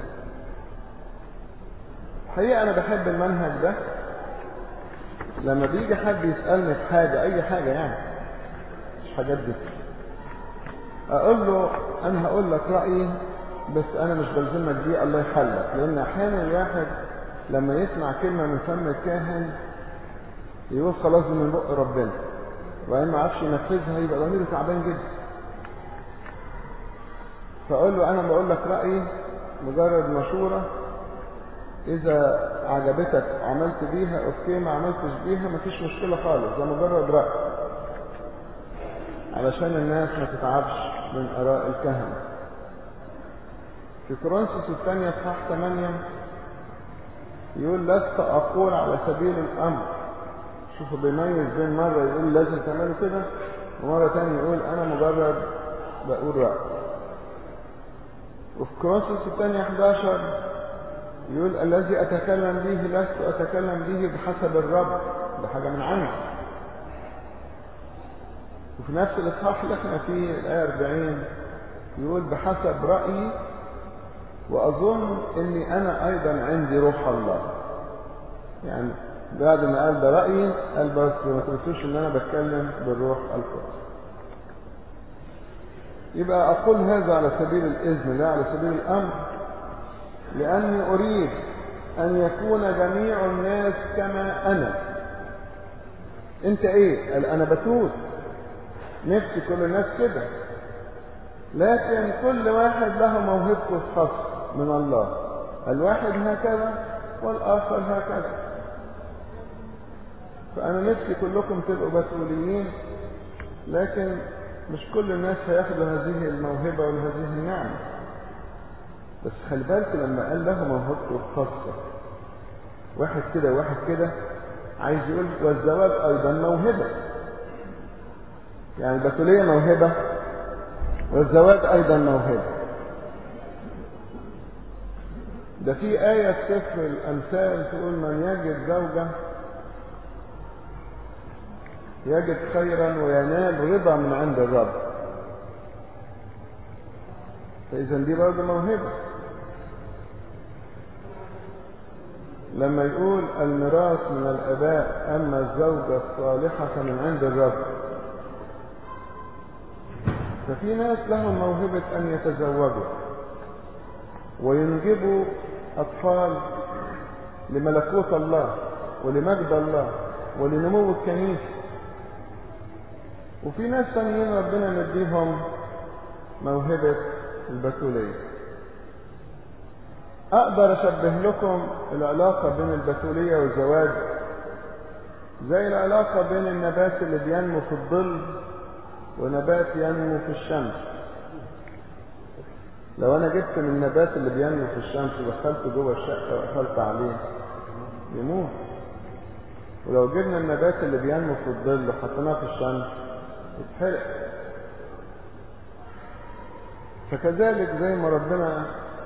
الحقيقة أنا بحب المنهج ده لما بيجي حد يسألني في حاجة أي حاجة يعني مش حاجات دي أقول له أنا هقول لك رأيي بس أنا مش بلزمك دي الله يحلك لأن أحيانا الواحد لما يسمع كلمة من فم الكاهن يقول خلاص دي من بق ربنا وبعدين ما عرفش ينفذها يبقى ضميره تعبان جدا فأقول له أنا بقول لك رأيي مجرد مشورة إذا عجبتك عملت بيها أوكي ما عملتش بيها مفيش مشكلة خالص ده مجرد رأي علشان الناس ما تتعبش من آراء الكهنة في كورنثوس الثانية صح 8 يقول لست أقول على سبيل الأمر شوفوا بيميز بين مرة يقول لازم تعملوا كده ومرة تانية يقول أنا مجرد بقول رأي وفي كورنثوس الثانية 11 يقول الذي أتكلم به لست أتكلم به بحسب الرب ده حاجة من عندي وفي نفس الإصحاح اللي احنا فيه الآية 40 يقول بحسب رأيي وأظن إني أنا أيضا عندي روح الله يعني بعد ما قال ده رأيي قال بس ما تنسوش إن أنا بتكلم بالروح القدس يبقى أقول هذا على سبيل الإذن لا على سبيل الأمر لأني أريد أن يكون جميع الناس كما أنا أنت إيه؟ قال أنا بتوت نفسي كل الناس كده لكن كل واحد له موهبته الخاصة من الله الواحد هكذا والآخر هكذا فأنا نفسي كلكم تبقوا بتوليين لكن مش كل الناس هياخدوا هذه الموهبة وهذه النعمة بس خلي بالك لما قال له موهبته الخاصة واحد كده واحد كده عايز يقول والزواج أيضا موهبة يعني البتولية موهبة والزواج أيضا موهبة ده في آية في سفر الأمثال تقول من يجد زوجة يجد خيرا وينال رضا من عند الرب فإذا دي برضه موهبة لما يقول الميراث من الآباء أما الزوجة الصالحة فمن عند الرب ففي ناس لهم موهبة أن يتزوجوا وينجبوا أطفال لملكوت الله ولمجد الله ولنمو الكنيسة وفي ناس ثانيين ربنا مديهم موهبة البتولية أقدر أشبه لكم العلاقة بين البتولية والزواج زي العلاقة بين النبات اللي بينمو في الظل ونبات ينمو في الشمس لو أنا جبت من النبات اللي بينمو في الشمس ودخلته جوه الشقة وقفلت عليه يموت ولو جبنا النبات اللي بينمو في الظل وحطيناه في الشمس يتحرق فكذلك زي ما ربنا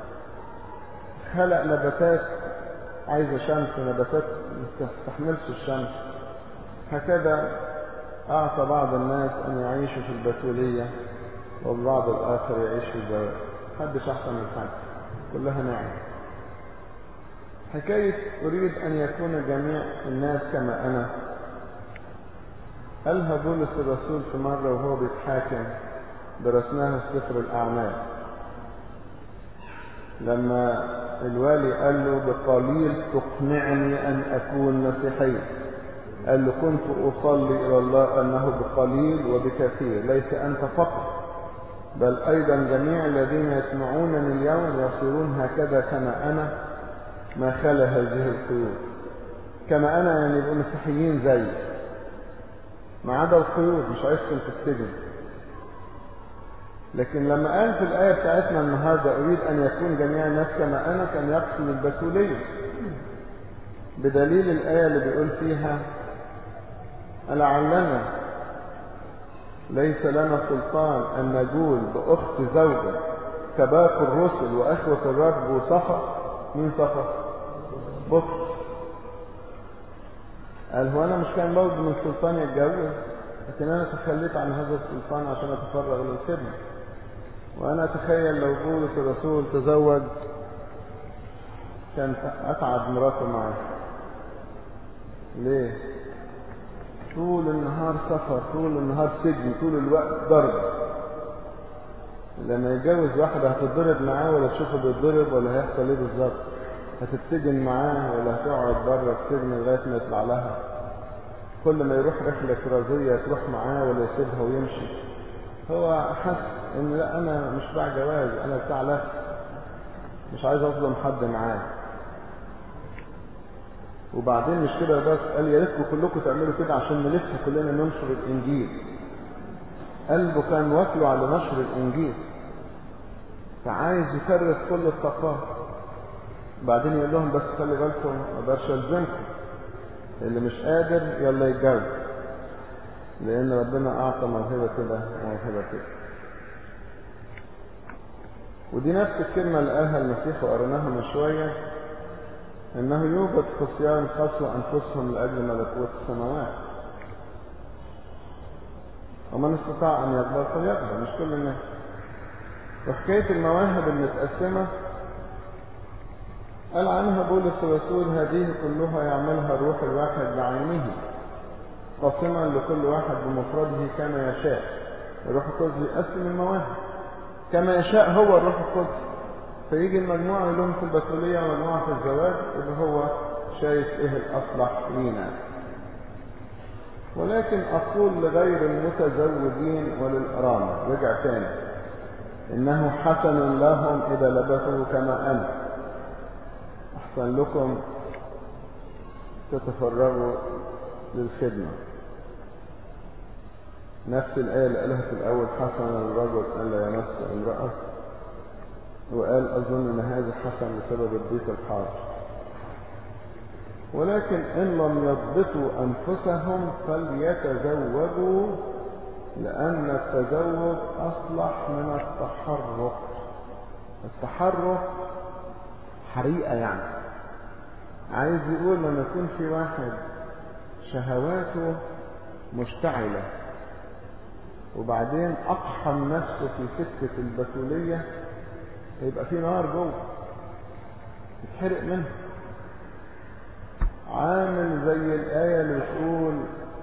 خلق نباتات عايزة شمس ونباتات ما تستحملش الشمس هكذا أعطى بعض الناس أن يعيشوا في البتولية والبعض الآخر يعيش في الزواج محدش أحسن من حد كلها نعم حكاية أريد أن يكون جميع الناس كما أنا قالها بولس الرسول في مرة وهو بيتحاكم درسناها في سفر الأعمال لما الوالي قال له بقليل تقنعني أن أكون مسيحيا قال له كنت أصلي إلى الله أنه بقليل وبكثير ليس أنت فقط بل أيضا جميع الذين يسمعونني اليوم يصيرون هكذا كما أنا ما خلا هذه القيود كما أنا يعني يبقوا مسيحيين زي ما عدا القيود مش عايزكم تتسجن لكن لما قال في الآية بتاعتنا النهاردة أريد أن يكون جميع الناس كما أنا كان يقصد البتولية بدليل الآية اللي بيقول فيها لعلنا ليس لنا سلطان أن نجول بأخت زوجة كباقي الرسل وأخوة الرب وصفا مين صفا؟ بطرس قال هو أنا مش كان برضه من سلطان يتجوز لكن أنا تخليت عن هذا السلطان عشان أتفرغ للخدمة وأنا أتخيل لو بولس الرسول تزوج كان أتعب مراته معاه ليه؟ طول النهار سفر طول النهار سجن طول الوقت ضرب لما يتجوز واحدة هتتضرب معاه ولا تشوفه بيتضرب ولا هيحصل ايه بالظبط هتتسجن معاه ولا هتقعد بره السجن لغاية ما يطلع لها كل ما يروح رحلة كرازية تروح معاه ولا يسيبها ويمشي هو حس ان لا انا مش بتاع جواز انا بتاع نفس مش عايز اظلم حد معاه وبعدين مش كده بس قال يا ريتكم كلكم تعملوا كده عشان نلف كلنا ننشر الانجيل قلبه كان واكله على نشر الانجيل فعايز يفرغ كل الطاقات بعدين يقول لهم بس خلي بالكم ما اقدرش الزمكم اللي مش قادر يلا يتجوز لان ربنا اعطى موهبه كده وموهبه كده ودي نفس الكلمه اللي قالها المسيح وقريناها من شويه انه يوجد خصيان خصوا انفسهم لاجل ملكوت السماوات ومن استطاع ان يقبل فليقبل مش كل الناس وحكايه المواهب المتقسمه قال عنها بولس الرسول هذه كلها يعملها الروح الواحد بعينه قاسما لكل واحد بمفرده كما يشاء الروح القدس يقسم المواهب كما يشاء هو الروح القدس فيجي المجموعة لهم في البتولية ومجموعة في الزواج اللي هو شايف ايه الأصلح لينا ولكن أقول لغير المتزوجين وللأرامل رجع تاني إنه حسن لهم إذا لبثوا كما أنا أحسن لكم تتفرغوا للخدمة نفس الآية اللي قالها في الأول حسن للرجل ألا يمس امرأة وقال أظن أن هذا حسن بسبب الضيق الحاضر ولكن إن لم يضبطوا أنفسهم فليتزوجوا لأن التزوج أصلح من التحرك التحرك حريقة يعني عايز يقول لما يكون في واحد شهواته مشتعلة وبعدين أقحم نفسه في سكة البتولية هيبقى في نار جوه يتحرق منها عامل زي الآية اللي بتقول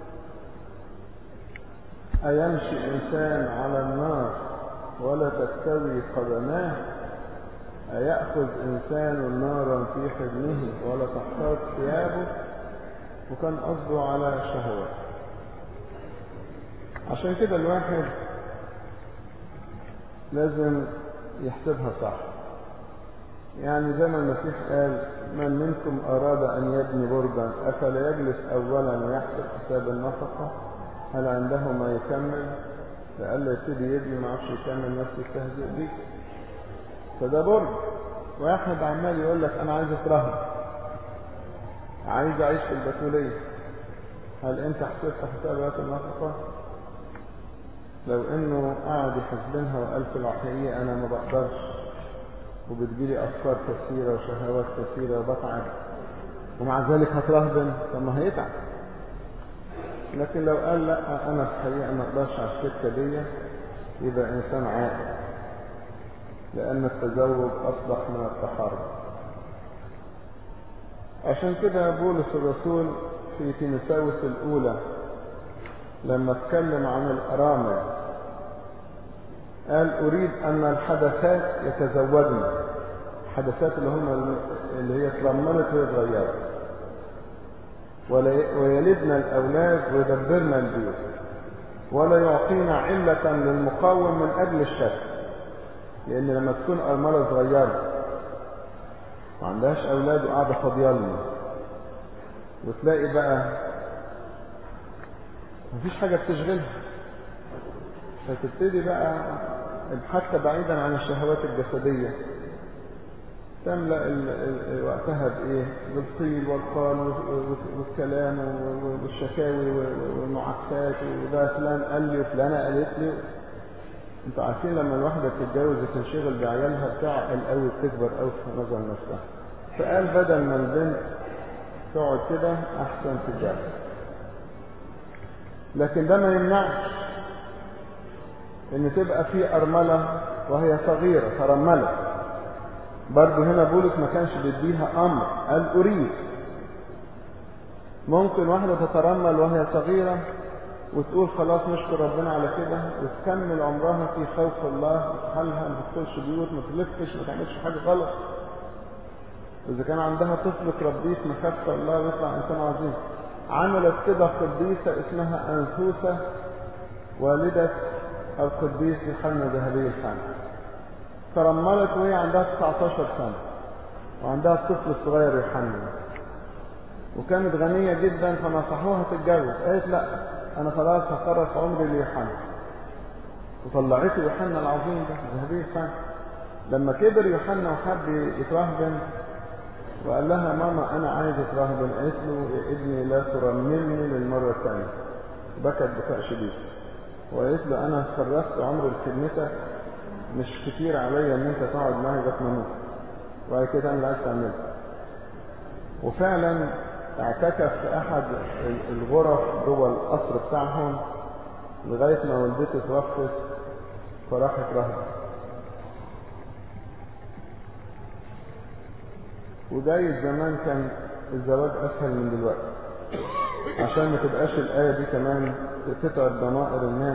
أيمشي إنسان على النار ولا تستوي قدماه أيأخذ إنسان نارا في حضنه ولا تحتاط ثيابه وكان قصده على شهوات عشان كده الواحد لازم يحسبها صح يعني زي ما المسيح قال من منكم أراد أن يبني برجا أفلا يجلس أولا ويحسب حساب النفقة هل عنده ما يكمل لألا يبتدي يبني ما عرفش يكمل نفسه يستهزئ بيه فده برج واحد عمال يقول لك أنا عايز أترهب عايز أعيش في البتولية هل أنت حسبت حسابات النفقة؟ لو انه قعد يحسبنها وقال في الحقيقة انا ما بقدرش وبتجيلي افكار كثيرة وشهوات كثيرة وبتعب ومع ذلك هترهبن طب ما هيتعب لكن لو قال لا انا في الحقيقه ما اقدرش على السكه دي يبقى انسان عاقل لان التزوج اصبح من التحرر عشان كده بولس الرسول في تيمساوس الاولى لما اتكلم عن الارامل قال اريد ان الحدثات يتزوجن الحدثات اللي هم اللي هي اترملت وهي اتغيرت ويلدنا الأولاد ويدبرنا البيوت ولا يعطينا علة للمقاوم من أجل الشك لأن لما تكون أرملة صغيرة ما عندهاش أولاد وقاعدة فاضيالنا وتلاقي بقى مفيش حاجة بتشغلها فتبتدي بقى حتى بعيدا عن الشهوات الجسدية تملأ وقتها بإيه؟ بالقيل والقال والكلام والشكاوي والمعاكسات وده فلان قال لي وفلانة قالت لي انتوا عارفين لما الواحدة تتجوز وتنشغل بعيالها بتعقل قوي بتكبر قوي في نظر نفسها فقال بدل ما البنت تقعد كده أحسن تتجوز لكن ده ما يمنعش ان تبقى في أرملة وهي صغيرة ترملت برضه هنا بولس ما كانش بيديها امر قال اريد ممكن واحده تترمل وهي صغيره وتقول خلاص نشكر ربنا على كده وتكمل عمرها في خوف الله حالها ما تدخلش بيوت ما تلفش ما تعملش حاجه غلط اذا كان عندها طفل تربيه في مخافه الله ويطلع انسان عظيم عملت كده قديسه اسمها انثوسه والده القديس يوحنا ذهبي الحامل ترملت وهي عندها 19 سنة وعندها الطفل الصغير يوحنا وكانت غنية جدا فنصحوها تتجوز قالت لا انا خلاص هقرر في عمري ليوحنا وطلعته يوحنا العظيم ده ذهبي الحامل لما كبر يوحنا وحب يترهبن وقال لها ماما انا عايز اترهبن قالت له يا ابني لا ترملني للمرة الثانية بكت بكاء شديد وقالت له انا فرغت عمر لخدمتك مش كتير عليا ان انت تقعد معايا لغايه ما اموت وبعد كده انا اللي عايز تعمله وفعلا اعتكف في احد الغرف جوه القصر بتاعهم لغايه ما والدته توفت فراحت رهبه وجاي زمان كان الزواج اسهل من دلوقتي عشان ما تبقاش الايه دي كمان تتعب ضمائر الناس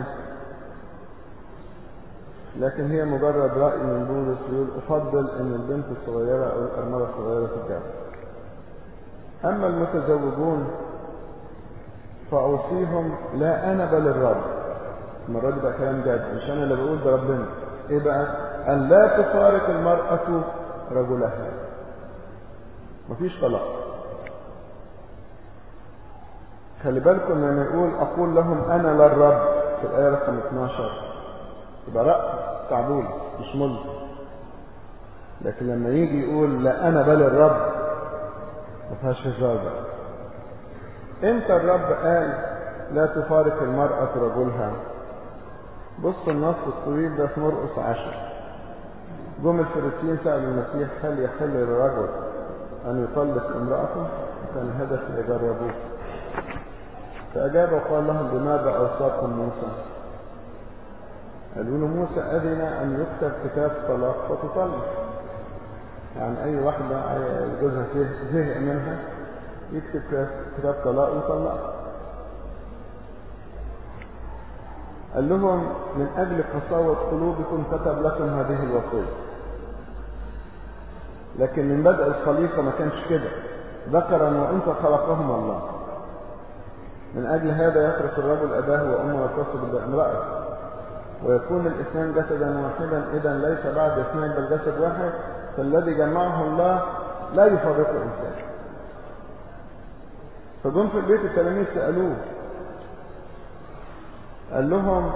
لكن هي مجرد رأي من بولس يقول أفضل أن البنت الصغيرة أو الأرملة الصغيرة تتجوز أما المتزوجون فأوصيهم لا أنا بل الرب المرة دي بقى كلام جاد مش أنا اللي بقول ده ربنا إيه بقى؟ أن لا تفارق المرأة رجلها مفيش طلاق خلي بالكم لما يقول أقول لهم أنا لا الرب في الآية رقم 12 يبقى رأي بتاع بولس مش ملك لكن لما يجي يقول لا انا بل الرب ما فيهاش هزار بقى امتى الرب قال لا تفارق المرأة رجلها بص النص الطويل ده في مرقس عشر جم الفريسيين سألوا المسيح هل يحل للرجل أن يطلق امرأته وكان الهدف يجربوه فأجاب وقال لهم بماذا أوصاكم موسى قالوا له موسى أذن أن يكتب كتاب طلاق فتطلق يعني أي واحدة جوزها زهق منها يكتب كتاب طلاق ويطلقها قال لهم من أجل قساوة قلوبكم كتب لكم هذه الوصية لكن من بدء الخليقة ما كانش كده ذكرا وانت خلقهم الله من أجل هذا يترك الرجل أباه وأمه ويتصل بامرأته ويكون الاثنان جسدا واحدا إذا ليس بعد اثنين بل جسد واحد فالذي جمعه الله لا يفرقه إنسان فجم في البيت التلاميذ سألوه قال لهم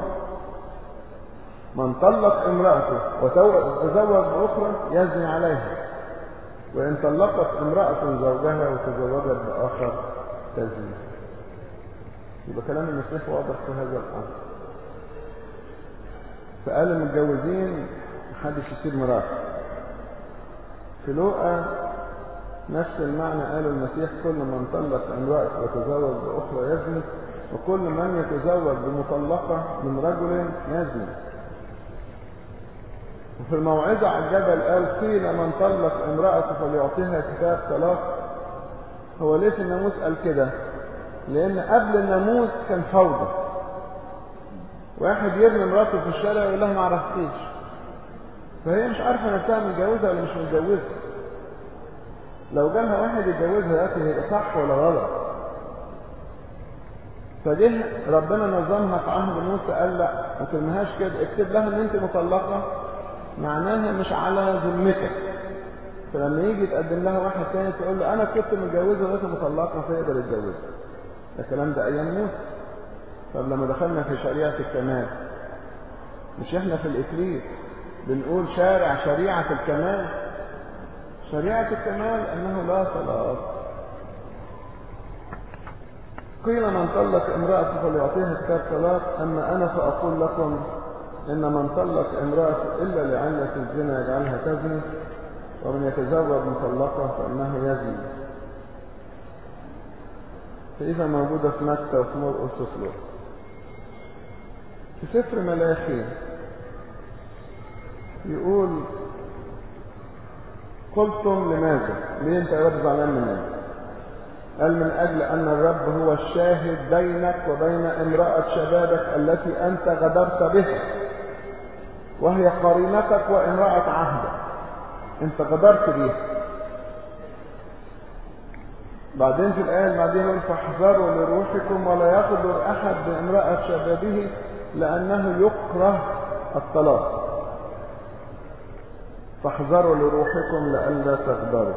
من طلق امرأته وتزوج بأخرى يزني عليها وإن طلقت امرأة زوجها وتزوجت بآخر تزني يبقى كلام المسيح واضح في هذا الأمر فقال المتجوزين محدش يسيب مراته في لوقا نفس المعنى قال المسيح كل من طلق امرأة وتزوج بأخرى يزني وكل من يتزوج بمطلقة من رجل يزني وفي الموعظة على الجبل قال قيل من طلق امرأته فليعطيها كتاب طلاق هو ليه في الناموس قال كده لان قبل الناموس كان فوضى واحد يرمي مراته في الشارع ويقول لها ما عرفتيش فهي مش عارفه نفسها متجوزه ولا مش متجوزه لو جالها واحد يتجوزها دلوقتي هيبقى صح ولا غلط فجه ربنا نظمها في عهد موسى قال لا ما ترميهاش كده اكتب لها ان انت مطلقه معناها مش على ذمتك فلما يجي يتقدم لها واحد تاني تقول له انا كنت متجوزه ولسه مطلقه فيقدر يتجوزها ده الكلام ده ايام موسى طب لما دخلنا في شريعه الكمال مش احنا في الاكليل بنقول شارع شريعه الكمال شريعه الكمال انه لا طلاق قيل من طلق امرأة فليعطيها كتاب طلاق أما أنا فأقول لكم إن من طلق امرأة إلا لعلة الزنا يجعلها تزني ومن يتزوج مطلقة فإنه يزني فإذا موجودة في متى وفي مرقس وفي لوقا في سفر ملاخي يقول قلتم لماذا ليه انت يا رب زعلان مننا قال من أجل أن الرب هو الشاهد بينك وبين امرأة شبابك التي أنت غدرت بها وهي قرينتك وامرأة عهدك أنت غدرت بها بعدين في الآية بعدين يقول فاحذروا لروحكم ولا يغدر أحد بامرأة شبابه لأنه يكره الطلاق فاحذروا لروحكم لئلا تغدروا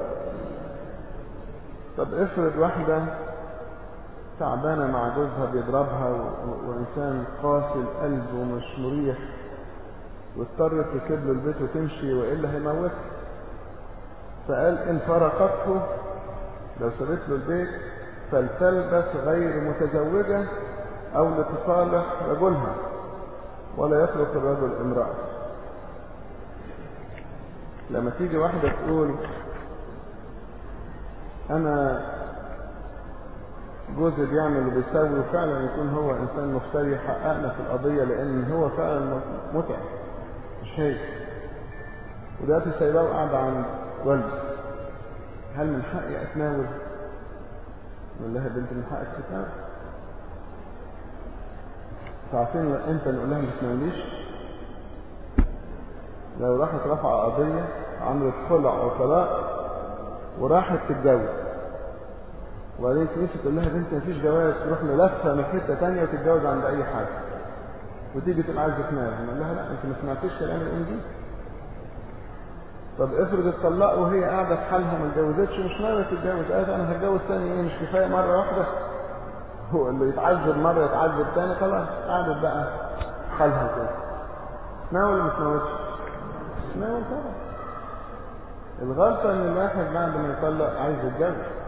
طب افرض واحدة تعبانة مع جوزها بيضربها و... و... وإنسان قاسي القلب ومش مريح واضطرت تسيب له البيت وتمشي وإلا هيموتها فقال إن فرقته لو سابت له البيت فلتلبس غير متزوجة أو لتصالح رجلها ولا يترك الرجل امرأة لما تيجي واحدة تقول انا جوزي بيعمل وبيسوي وفعلا يكون هو انسان مفتري حققنا في القضية لان هو فعلا متعب مش هي ودلوقتي سايباه وقاعدة عند والدي هل من حقي اتناول؟ نقول لها بنت من حقك تتناول تعرفين امتى نقول لها ما تتناوليش؟ لو راحت رفع قضية عملت خلع او طلاق وراحت تتجوز وبعدين تمشي تقول لها بنت مفيش جواز تروح ملفه من حته ثانيه وتتجوز عند اي حد وتيجي تبقى عايزه تنام نقول لها لا انت ما سمعتيش كلام الانجيل طب افرض اتطلقوا وهي قاعده في حالها ما اتجوزتش مش ناويه تتجوز قالت انا هتجوز ثاني ايه مش كفايه مره واحده هو اللي يتعذب مره يتعذب ثاني خلاص قعدت بقى حالها كده تناول ولا ما تناولش؟ تناول طبعا الغلطة ان الواحد بعد ما يطلق عايز يتجوز